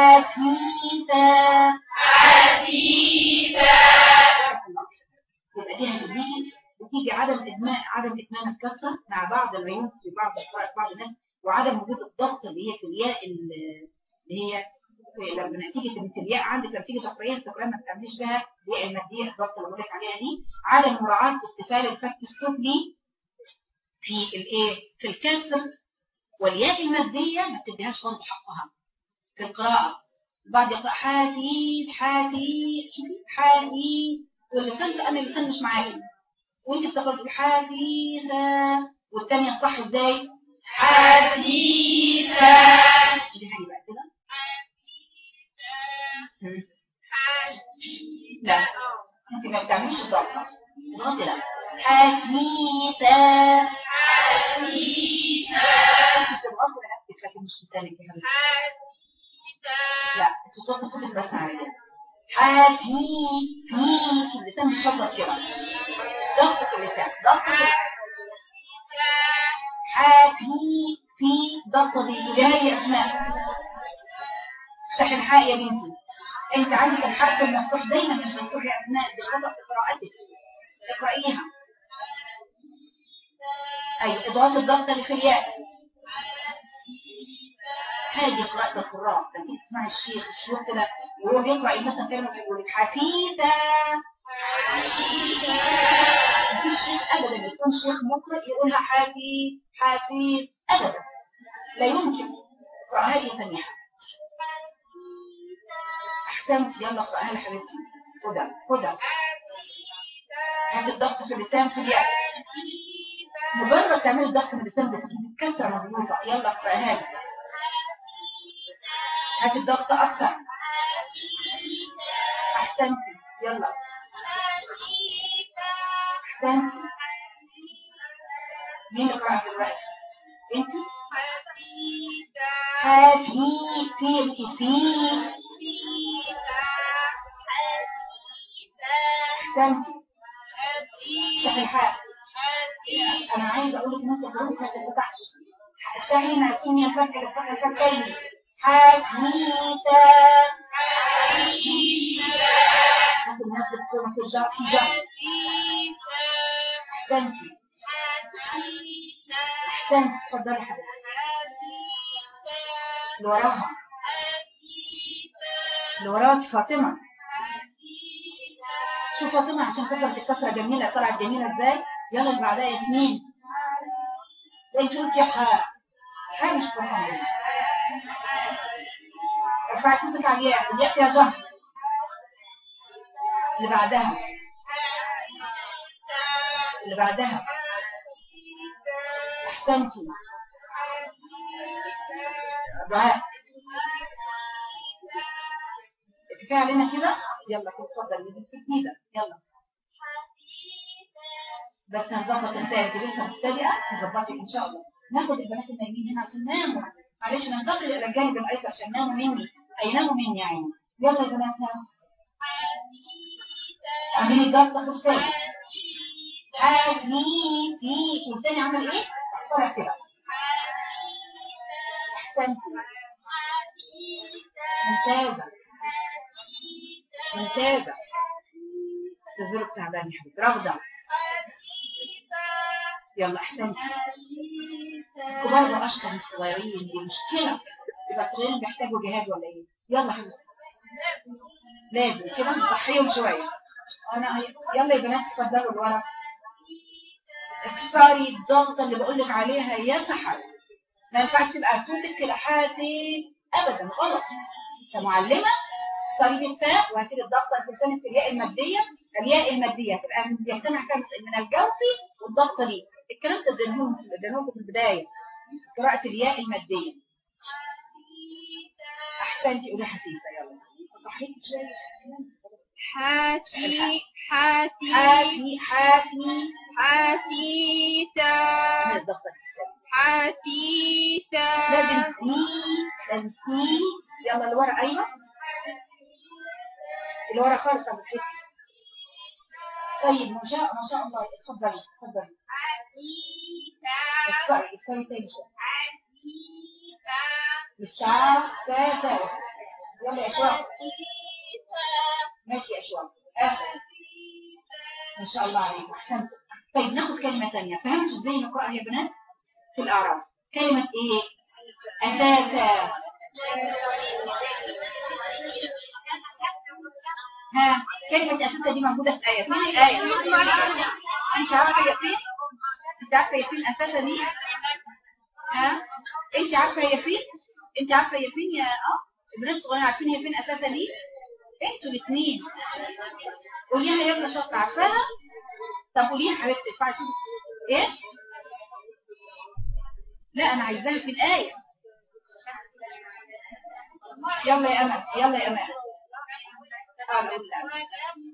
حديثا حديثا يبقى دي هتديكي بتيجي عدم ادمان عدم اتمام الكسره مع بعض العيوب في بعض بعض الناس وعدم وجود الضغط اللي هي في الياء ال- اللي هي في- لما تيجي في الياء عندك لما تيجي تقرأيها تقرأيها ما تعمليش بها الياء الماديه الضغط اللي بقول لك عليها دي عدم مراعاه استفال الفك السفلي في الايه في الكسر والياء الماديه ما بتديهاش برضه حقها في القراءه بعد يقرأ حديث حديث شوفي حديث واللسان كأن اللسان مش معاكي وانت بتقرأ تقول حديثا والثانية الصح ازاي؟ حديثا دي هاي بقى كده مم. لا انت ما بتعمليش الضغطة اضغطي لا حديثا حديثا انت بتضغطي رقبتك لكن مش لسانك يا حبيبتي لا انت بتضغطي صوتك بس على كده حديث في اللسان مش شطط كده ضغط في اللسان ضغط في حافي في ضغط الإلهي أسماء صح الحاء يا بنتي انت عندك الحرف المفتوح دايما مش مفتوح يا أسماء بخطأ في قراءتك اقرأيها أي إضافة الضغط اللي في الياء هذه قراءة القراء لكن تسمع الشيخ الشيخ كده وهو بيقرأ مثلا كلمة يقول لك حفيدة مفيش شيخ أبدا يكون شيخ مقرأ يقولها حافي حافي أبدا لا يمكن اقرأ هذه ثانية أحسنت يلا اقرأها لي حبيبتي هدى هدى هات الضغط في اللسان في الياء مجرد تعمل الضغط في اللسان بتتكسر مظبوطة يلا اقرأها لي هات الضغط أكثر أحسنتي يلا أحسنتي مين اللي قرأ دلوقتي؟ أنت؟ هاتي في في أحسنتي صحيحات أنا عايز أقول لك إن أنت حروف ما تتفتحش استعين مقسوم ينفتح الفتح الفتح حديثا ممكن الناس بتكون في الجار في جار احسنتي احسنتي اتفضلي حبيبتي اللي وراها اللي وراها فاطمه شوف فاطمه عشان كسرت الكسره جميله طلعت جميله ازاي يلا اللي بعدها ياسمين زي تقول كيف حاجه مش فاهمه ارفعي صوتك على الياء الياء فيها جهر اللي بعدها اللي بعدها احسنتي دعاء كفايه علينا كده يلا كده اتفضل جديده يلا بس هنظبط انتهى انت لسه مبتدئه نظبطك ان شاء الله ناخد البنات النايمين هنا عشان ناموا معلش ننتقل الى الجانب الايسر عشان ناموا مني اي ناموا مني يا عيني يلا يا بنات ناموا عاملين الضغط خصوصي هاتي في والثاني عمل ايه؟ فرح كده احسنتي ممتازة ممتازة تزرق تعبان يا حبيبي رغدة يلا احسنتي الكبار واشطر من الصغيرين دي مشكلة يبقى الصغيرين بيحتاجوا جهاد ولا ايه؟ يلا حبيبي لازم كده نصحيهم شوية انا يلا يا بنات اتفضلوا لورا اكسري الضغطة اللي بقول لك عليها يا سحر ما ينفعش تبقى صوتك كده حاسي ابدا غلط كمعلمة اكسري بالفاء وهاتي الضغطة في لسانك في الياء المادية الياء المادية تبقى بيجتمع كام من الجوفي والضغطة دي الكلام ده اديناهم اديناهم في البداية قراءة الياء المادية احسنتي قولي حسيسة يلا صحيح شوية حاتي حاتي حافي حافي حاتيتا من الضغطة في اللسان حاتيتا لازم سي لازم سي يلا اللي ورا ايوه اللي ورا خالص ابو الحته طيب ما شاء ما شاء الله اتفضلي اتفضلي اتفضلي استني تاني شويه الساعة ثلاثة يلا يا اشواق ماشي يا اشواق اخر ما شاء الله عليك احسنت طيب ناخد كلمة تانية فهمتوا ازاي نقرأ يا بنات في الاعراف كلمة ايه اساسا ها كلمة أساسة دي موجودة في آية فين الآية؟ أنت عارفة هي فين؟ أنت عارفة هي فين أساسة دي؟ ها؟ أنت عارفة هي فين؟ أنت عارفة هي فين يا أه؟ البنات الصغيرين عارفين هي فين أساسة دي؟ أنتوا الاثنين قوليها يلا شاطرة عارفاها؟ طب قوليها حبيبتي ارفعي صوتك إيه؟ لا أنا عايزاها في الآية يلا يا أمل يلا يا أمل قال قول لا.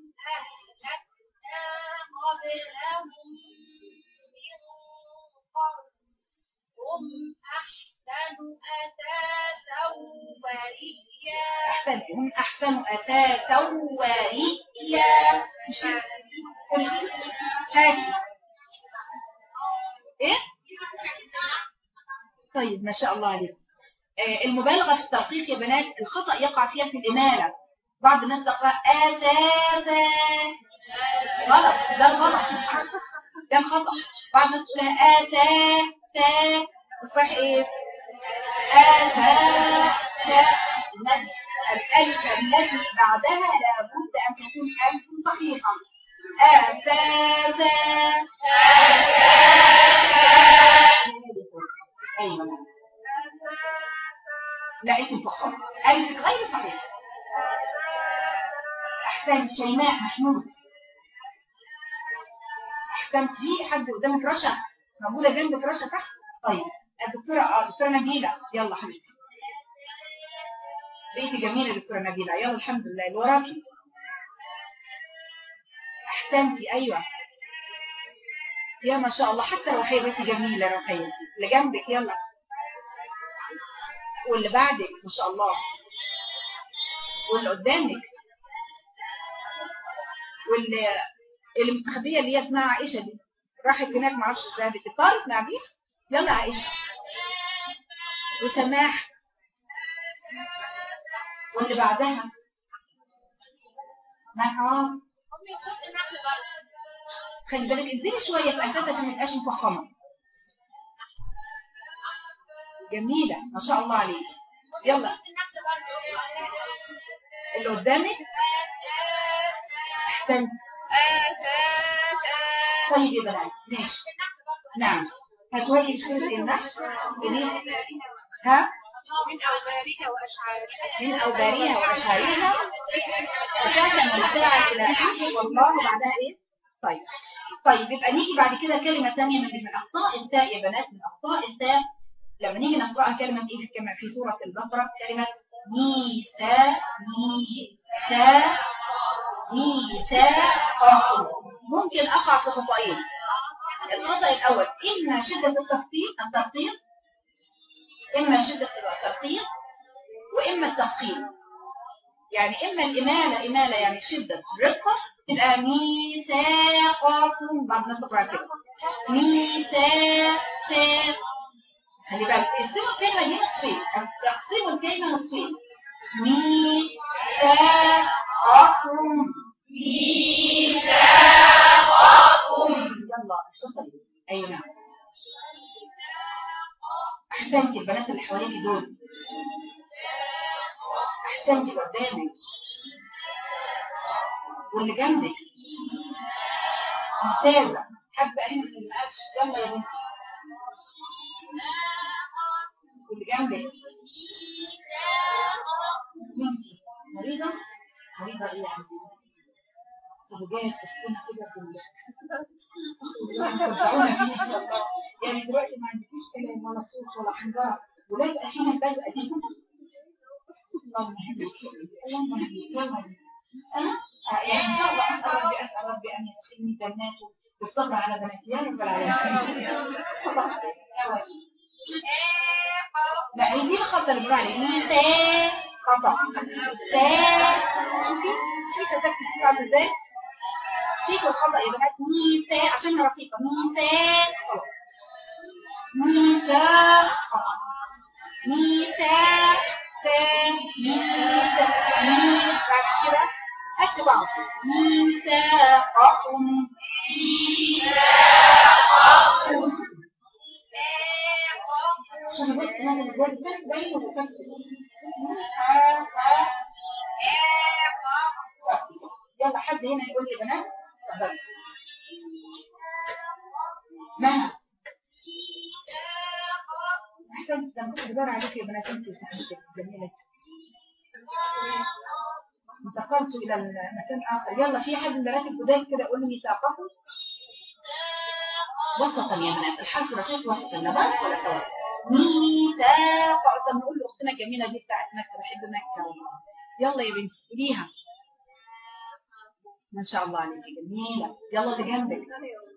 هم أحسن أثاثا ورئيا أحسن هم أحسن أثاثا ورئيا مش كده؟ قولي. هاتي إيه؟ الله عليك آه، المبالغة في الترقيق يا بنات الخطأ يقع فيها في الإمالة بعض الناس تقرأ أساسا غلط ده غلط ده خطأ بعض الناس تقولها أساسا تصحيح إيه أساسا المد الألف التي بعدها لابد أن تكون ألف صحيحة أساسا أيوة لا أنت مفخمة ألف غير صحيح أحسنت شيماء محمود أحسنت في حد قدامك رشا موجودة جنبك رشا تحت طيب الدكتورة اه الدكتورة نبيلة يلا حبيبتي بقيتي جميلة يا دكتورة نبيلة يلا الحمد لله اللي وراكي أحسنتي أيوة يا ما شاء الله حتى روحية بقيتي جميلة روحية اللي جنبك يلا واللي بعدك ما شاء الله واللي قدامك واللي اللي مستخبية اللي هي اسمها عائشة دي راحت هناك ما اعرفش ازاي بتطارت مع دي يلا عائشة وسماح واللي بعدها معها خلي بالك انزلي شوية في أساس عشان ما تبقاش مفخمة جميلة ما شاء الله عليك يلا اللي قدامك احسنت طيب يا بنات ماشي نعم هتقولي بسورة النحل بدي ها من أوبارها وأشعارها من أوباريها وأشعارها أساسا مرجعة إلى أحد والله بعدها إيه طيب طيب يبقى نيجي بعد كده كلمة ثانية من من أخطاء التاء يا بنات من أخطاء التاء لما نيجي نقرأها كلمة إيه في كما في سورة البقرة كلمة ميسا ميسا ميسا ممكن أقع في خطأين الخطأ الأول إما شدة التخطيط التخطيط إما شدة التخطيط وإما التفخيم يعني إما الإمالة إمالة يعني شدة رقة تبقى ميثاقكم بعد الناس تقرأ كده ميثاق خلي بالك اقسموا الكلمة دي نصفين اقسموا الكلمة نصفين ميثاقكم ميثاقكم يلا اتصلي اي نعم احسنتي البنات اللي حواليك دول احسنتي اللي قدامك واللي جنبك ممتازة حابة انت اللي مقالش يلا يا بنتي واللي جنبك بنتي مريضة مريضة ايه يا عمي وجاية تسكنها كده في يعني دلوقتي ما عندكيش كلام ولا صوت ولا حنجرة ولازقة فينا البزقة دي اللهم اهديك اللهم اهديك يلا انا يعني ان شاء الله اسال ربي اسال ربي ان يدخلني جناته بالصبر على بناتي يا رب العالمين لا هي دي الخطه اللي بنقول عليها تا خطا تا شوفي شايفه تكتب كده عامل ازاي شيكوا الخطا يا بنات ميتا عشان رقيقه ميتا ميتا خطا ميتا تا ميتا ميتا بعد كده هات بعض ميثاقكم ميثاقكم شوفوا بس انا ازاي ازاي باين وكتبت يلا حد هنا يقول لي بنات اتفضلي مها احسن ده كنت بدور عليك يا بنات انت وصاحبتك جميله انتقلت الى المكان اخر يلا في حد من بنات الجداد كده يقول لي ميثاقكم وسطا يا بنات الحرف رقيق وسطا لا بس ولا سوا ميثاق طب نقول لاختنا الجميله دي بتاعت مكه بحب مكه يلا يا بنتي قوليها ما شاء الله عليكي جميله يلا اللي جنبك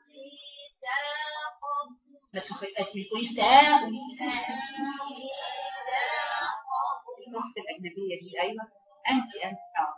ما تقولي ساق الاخت الاجنبيه دي ايوه انت انت اه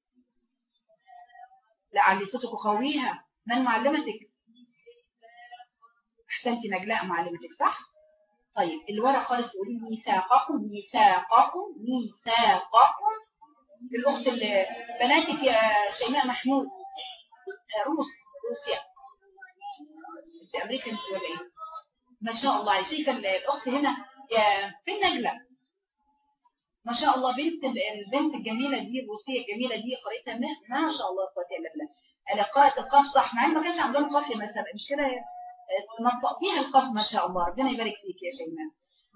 لا علي صوتك وخويها من معلمتك احسنتي نجلاء معلمتك صح طيب اللي ورا خالص تقولي ميثاقكم ميثاقكم ميثاقكم الاخت اللي بناتك يا شيماء محمود آه، روس روسيا انت امريكا انت ولا ايه ما شاء الله شايفه ال- الاخت هنا يا فين نجله ما شاء الله بنت ال- البنت الجميله دي الروسيه الجميله دي قريتها ما, ما شاء الله قوه الا بالله انا قرات القاف صح مع ان ما كانش عندهم قافيه مثلا مش كده آه، نطقتيها القاف ما شاء الله ربنا يبارك فيك يا شيماء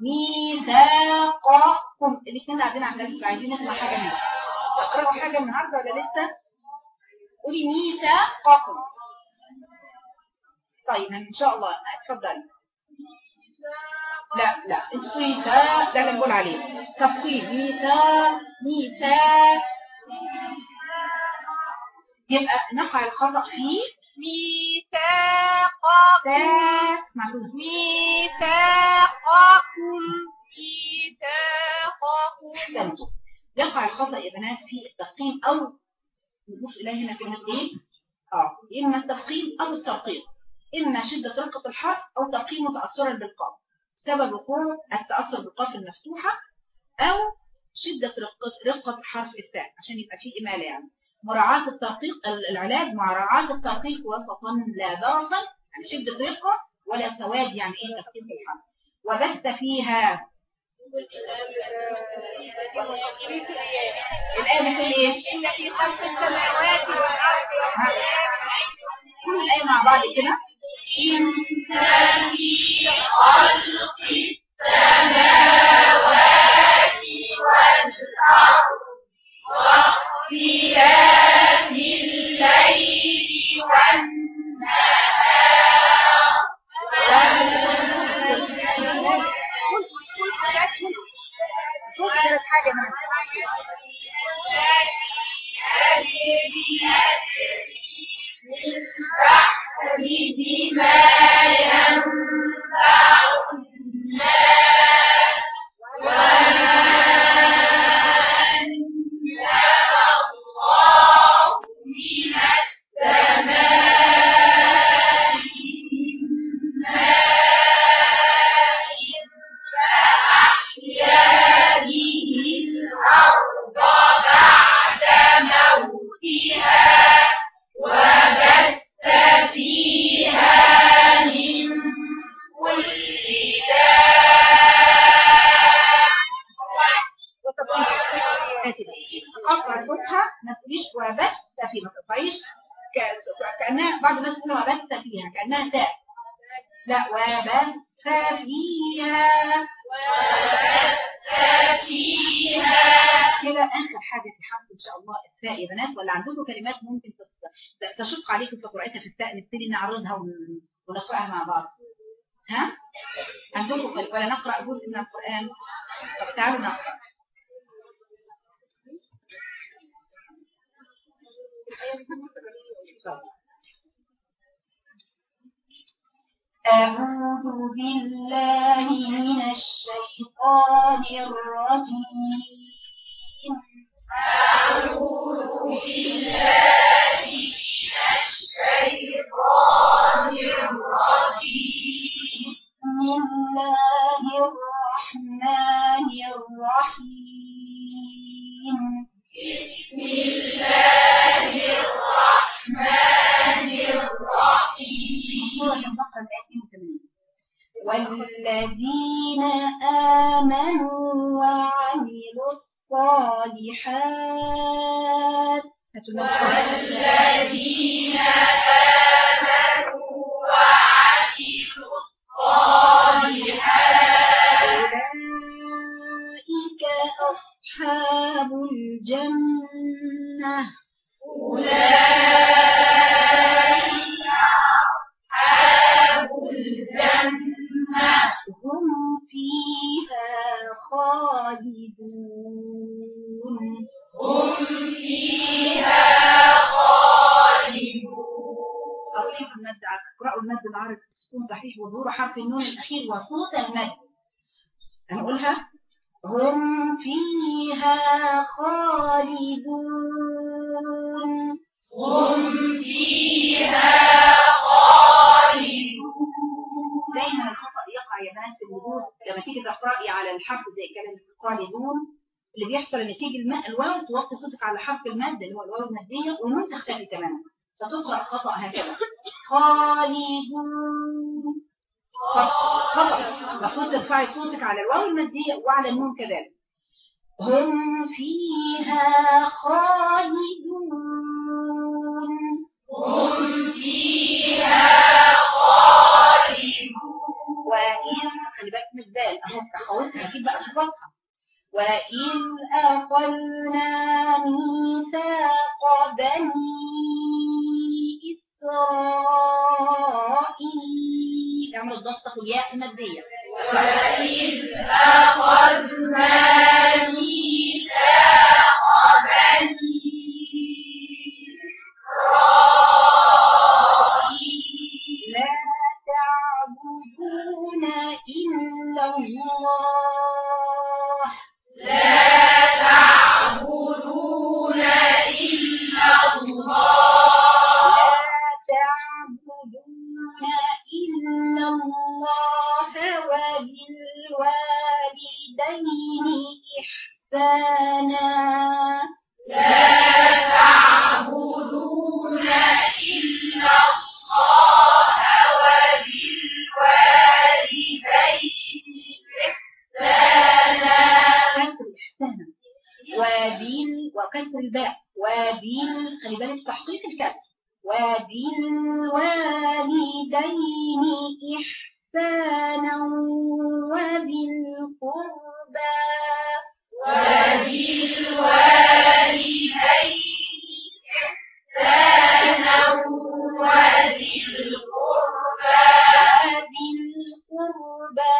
ميثاقكم الاثنين قاعدين على النبي عايزين نسمع حاجه منهم تقرأوا حاجه النهارده ولا لسه قولي ميثاقكم طيب ان شاء الله اتفضلي لا لا انت تقولي ميثاق ده اللي بنقول عليه تفصيل ميثاق ميثاق يبقى نقع الخطأ فيه ميثاق تاء معروف ميثاقكم ميثاقكم احسنتم يقع الخطأ يا بنات في التفخيم او نضيف اليه هنا كلمه ايه اه اما التفخيم او الترقيق اما شده رقه الحرف او ترقيم متاثرا بالقاف سبب وقوع التاثر بالقاف المفتوحه او شده رقه رقه حرف التاء عشان يبقى فيه اماله يعني مراعاه الترقيق العلاج مراعاه الترقيق وسطا لا درسا يعني شده رقه ولا سواد يعني ايه ترقيق الحرف وبث فيها الآية بتقول إيه؟ إن في خلق السماوات والأرض واختلاف كل الآية مع بعض كده إن في خلق السماوات والأرض واختلاف الليل والنهار شوف كده حاجة من بما ينفع الناس وما أنزل الله من السماء من ماء فأحيا به الأرض بعد موتها وبث فيها من كل قطع الفتحة ما تقوليش وبث في ما تقطعيش ك- كأنها بعض الناس تقول وبث فيها كأنها تاء لا وبث فيها فيها كده آخر حاجة في حرف إن شاء الله التاء يا بنات ولا عندكم كلمات ممكن تس- تشق عليكم في قراءتها في التاء نبتدي نعرضها ون- ونقرأها مع بعض ها؟ عندكم كل- ولا نقرأ جزء من القرآن طب تعالوا نقرأ أعوذ بالله من الشيطان الرجيم أعوذ بالله من الشيطان الرجيم بسم الله الرحمن الرحيم بسم الله الرحمن الرحيم سورة البقرة الآية 82 والذين آمنوا وعملوا الصالحات هاتوا المسألة. والذين آمنوا وعملوا الصالحات أولئك أصحاب الجنة أولئك أصحاب الجنة هم فيها خالدون هم فيها خالدون أقرأ المد اقرأوا المد العرض السكون صحيح وظهور حرف النون الأخير وصوت المد هنقولها هم فيها خالدون هم فيها خالدون دايما الخطأ يقع يا بنات في الوجود لما تيجي تقرأي على الحرف زي كلمة خالدون اللي بيحصل لما تيجي الماء الواو توطي صوتك على حرف المد اللي هو الواو المادية والنون تختفي تماما فتقرأ خطأ هكذا خالدون خطأ المفروض ترفعي صوتك على الواو المادية وعلى النون كذلك هم فيها خالدون هم فيها خالدون وإن خلي بالك من الدال أهو أخواتها أكيد بقى صفاتها وإذ أخذنا ميثاق بني إسرائيل اعمل الضغط في الياء المادية وإذ أخذنا ميثاق بني إسرائيل لا تعبدون إلا الله لا تعبدون إلا الله لا تعبدون إلا الله وبالوالدين إحسانا لا تعبدون إلا الله وبالوالدين إحسانا كسر إحسانا وبال وكسر الباء وبال خلي بالك تحقيق الكسر وبالوالدين إحسانا وبالقربى وبالوالدين إحسانا وبالقربى وبالقربى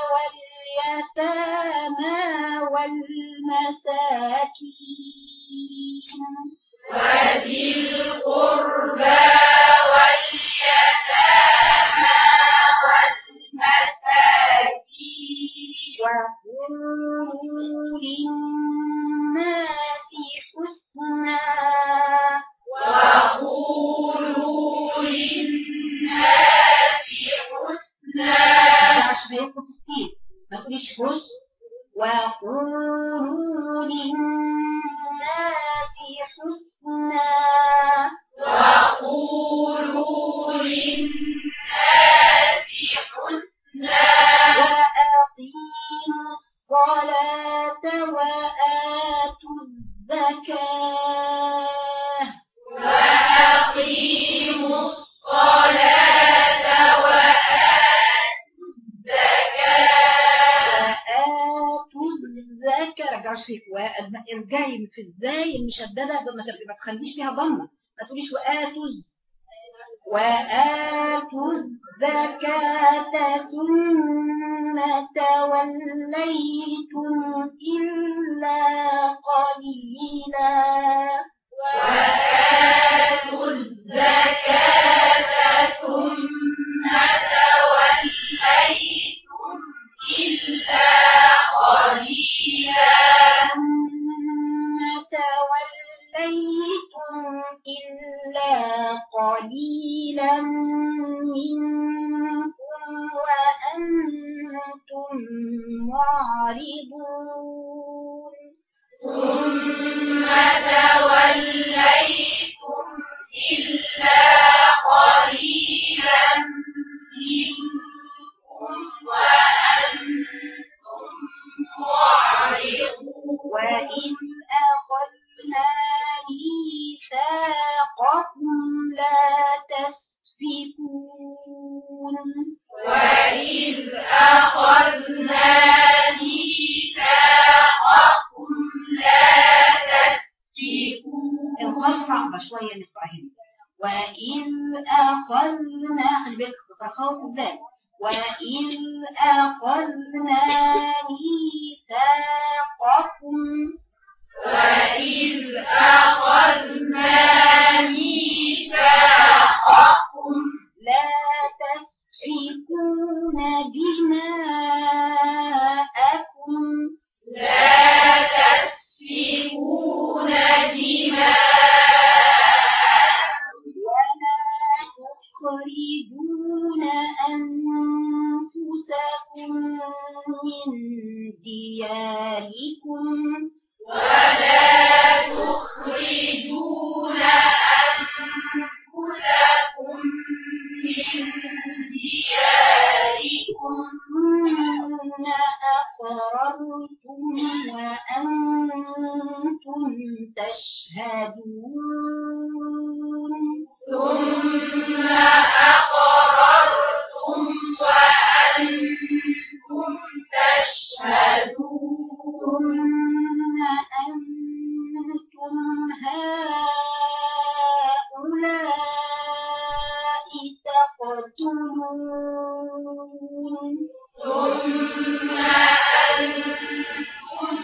واليتامى والمساكين وبالقربى واليتامى والمساكين وقولوا للناس حسنا وقولوا للناس حسنا عشان هيكون تسكين ما تقوليش حس وقولوا للناس حسنا وقولوا للناس حسنا وأقيموا الصلاة وآتوا الزكاة وأقيموا الصلاة وآتوا الزكاة وآتوا الزكاة رجعش فيك ارجعي في الزاي المشددة ما تبقى- ما تخليش فيها ضمة ما تقوليش وآتوا الز- وآتوا الزكاة ثم توليتم إلا قليلا وآتوا الزكاة ثم توليتم إلا قليلا ثم توليتم إلا قليلا منكم وأنتم معرضون ثم توليتم إلا قليلا منكم وأنتم معرضون وإذ أخذنا ميثاقكم لا تسفكون وإذ أخذنا ميثاقكم لا تسفكون الخاص صعبة شوية نفهم وإذ أخذنا خلي بالك تخوف الذات وإذ أخذنا ميثاقكم وإذ أخذنا ميثاقكم لا تسفكون دماءكم لا تسفكون دماءكم ولا تخرجون أنفسكم دياركم ولا تخرجون أنفسكم من دياركم ثم أقررتم وأنتم تشهدون ثم أقررتم وأنتم تشهدون ثم أنتم هؤلاء تقتلون ثم أنتم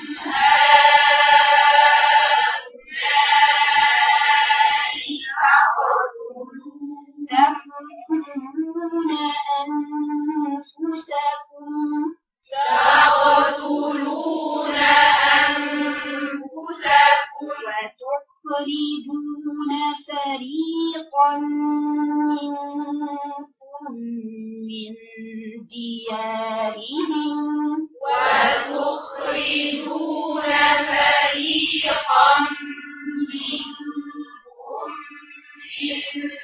هؤلاء تقتلون أنفسكم تقتلون أنفسكم وتخرجون فريقا منكم من ديارهم وتخرجون فريقا منكم من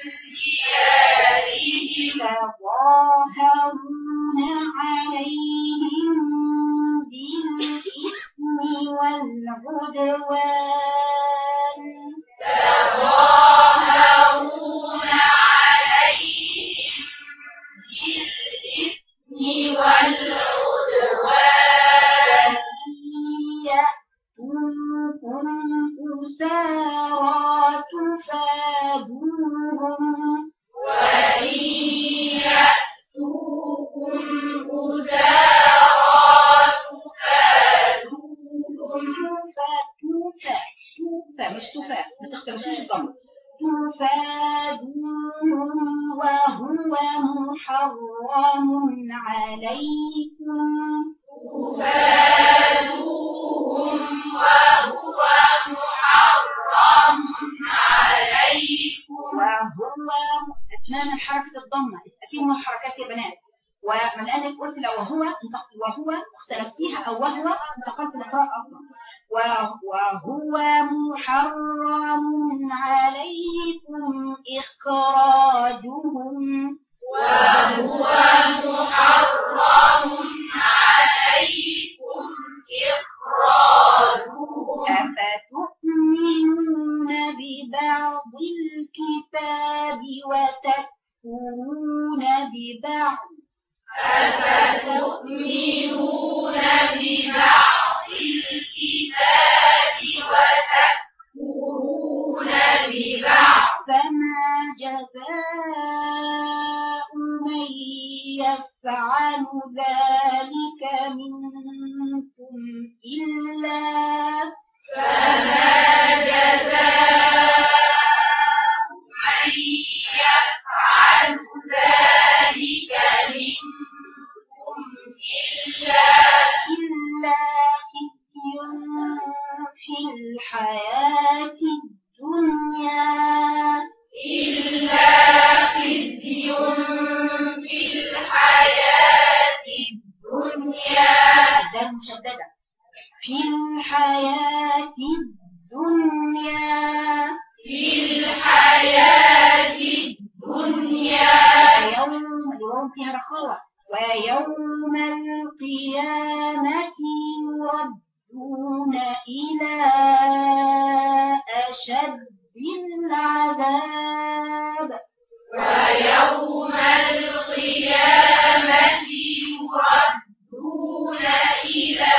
ديارهم تظاهرون عليهم بالإثم والعدوان تظاهرون عليهم بالإثم والعدوان يأتوكم أسارى تفادوهم وإن يأتوكم أسارى تفادوهم توفى توفى توفى مش توفى ما تختلفوش الضم تفادوهم وهو محرم عليكم تفادوهم وهو محرم عليكم وهو اتمام حركة الضمة فيه حركات يا بنات ومن قالك قلت لو وهو انت- وهو اختلفتيها او وهو انتقلت لقراءة اصلا و- وهو محرم عليكم اخراجهم وهو محرم عليكم إخراجهم أفتؤمنون ببعض الكتاب وتكفرون ببعض أفتؤمنون ببعض الكتاب وتكفرون ببعض فما جزاء من يفعل ذلك منكم إلا فما جزاء من يفعل ذلك منكم إلا إلا خزي في الحياة الدنيا إلا خزي في الحياة الدنيا الدال مشددة في الحياة الدنيا في الحياة الدنيا ويوم الواو فيها رخاوة ويوم القيامة يردون إلى أشد العذاب ويوم القيامة يردون إلى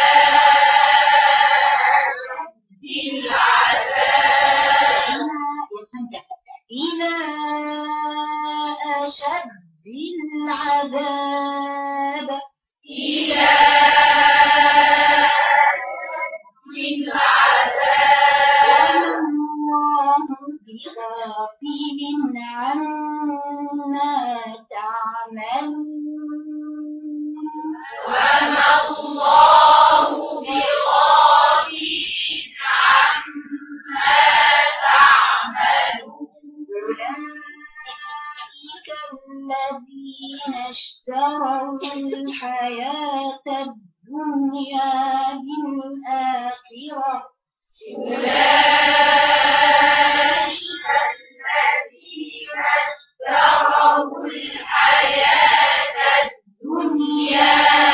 العذاب إلى أشد العذاب إلى العذاب والله بغافل حسيرا أولئك الذين اشتروا الحياة الدنيا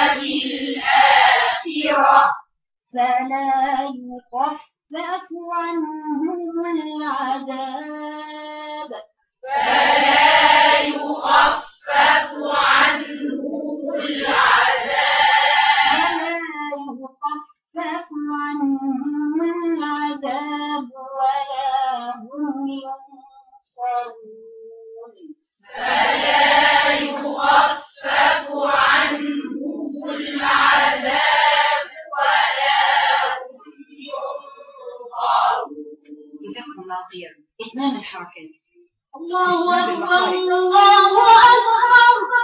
بالآخرة فلا يخفف عنهم العذاب فلا يخفف عنهم العذاب فلا يخفف عنهم العذاب ولا هم ينصرون فلا يخفف عنهم العذاب ولا هم ينصرون جزاكم الله خيرا اتمام الحركات الله أكبر، الله أكبر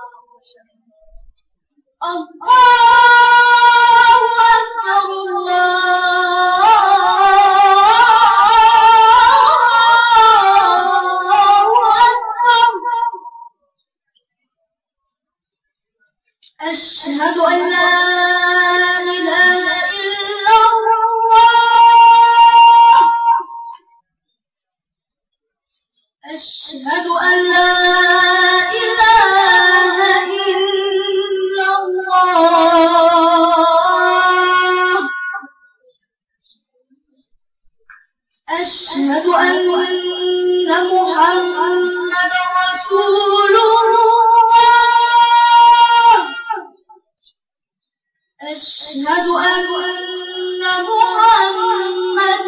الله أكبر الله أكبر أشهد أن لا إله إلا الله أشهد أن لا إله إلا الله أشهد أن محمد رسول الله أشهد أن محمد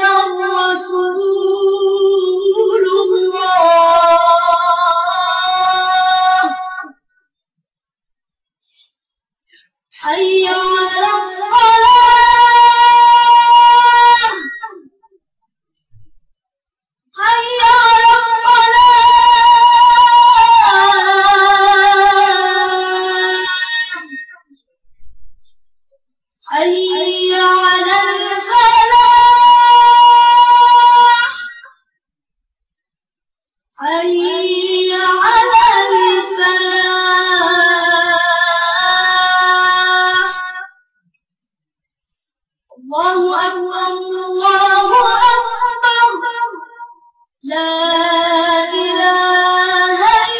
رسول الله حي على الصلاة حي على الصلاة حي على الفلاح حي على الفلاح الله أكبر الله أكبر لا إله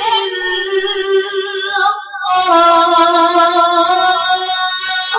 إلا الله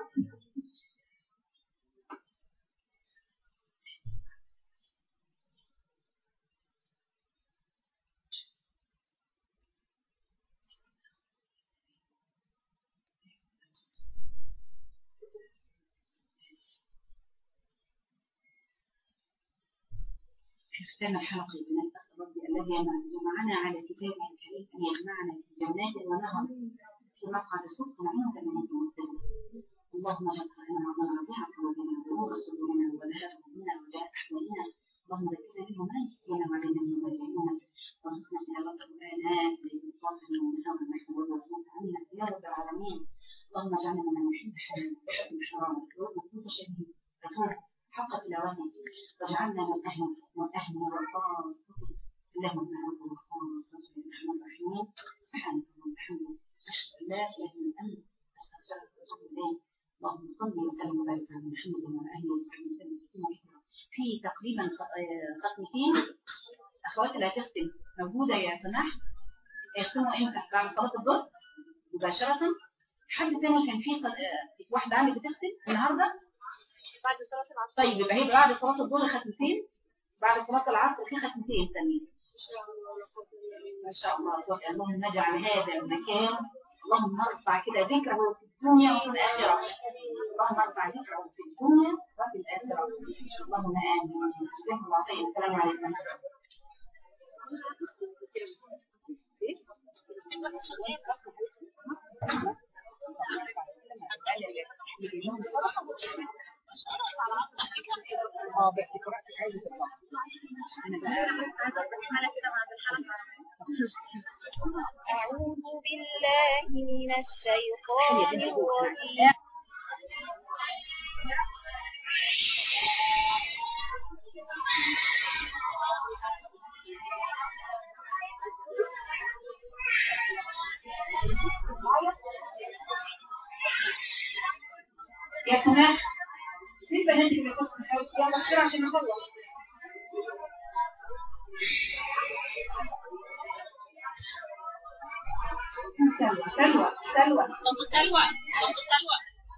في ختام الحلقة البنات أسأل ربي الذي جمعنا على كتابه الكريم أن يجمعنا في جنات ونهر في مقعد صدق عند من المعتدين اللهم اجعل قائمنا وضعنا بها قلوبنا ونور صدورنا وذهاب همنا وجاء أحوالنا اللهم ذكرنا منه ما نسينا وعلينا منه ما جهلنا وارزقنا تلاوته آناء الليل طافنا ونهار نحن وضعنا عنا يا رب العالمين اللهم اجعلنا من يحب حلال ويحب الحرام وكل شيء فتوب حق تلاوته واجعلنا من أهل من أهل الوفاء اللهم اجعلنا من الصلاة والصلاة الرحمن الرحيم سبحانك اللهم وبحمدك أشهد أن لا إله إلا أنت أستغفرك وأتوب إليك اللهم صل وسلم وبارك على محمد وعلى آله وصحبه وسلم تسليما كثيرا في تقريبا خ- آه، ختمتين أخواتي لا تختم موجودة يا سماح يختموا إمتى بعد صلاة الظهر مباشرة حد تاني كان في صل- آه، واحدة عندك بتختم النهارده بعد صلاة العصر طيب يبقى هيبقى بعد صلاة الظهر ختمتين بعد صلاة العصر في ختمتين تانيين ما شاء الله أخواتي اللهم اجعل هذا المكان اللهم ارفع كده ذكره في الدنيا وفي الآخرة اللهم ارفع ذكره في الدنيا وفي الآخرة اللهم آمين جزاكم الله خير السلام عليكم اه بس قرأت آية الله أنا بقى أعوذ بالله من الشيطان الرجيم يا سماح في بناتي اللي بيخصوا الحوض يلا بسرعة عشان نخلص سلوى سلوى سلوى طب السلوى طب السلوى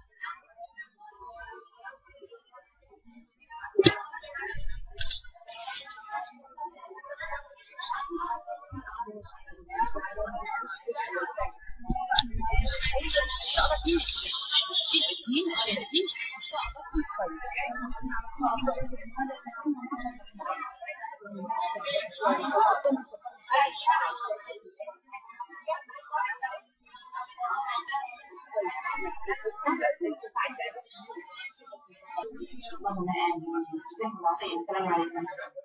ان شاء الله تمشي اثنين عشان تمشي ان شاء الله تمشي اللهم آمين جزاكم الله خير السلام عليكم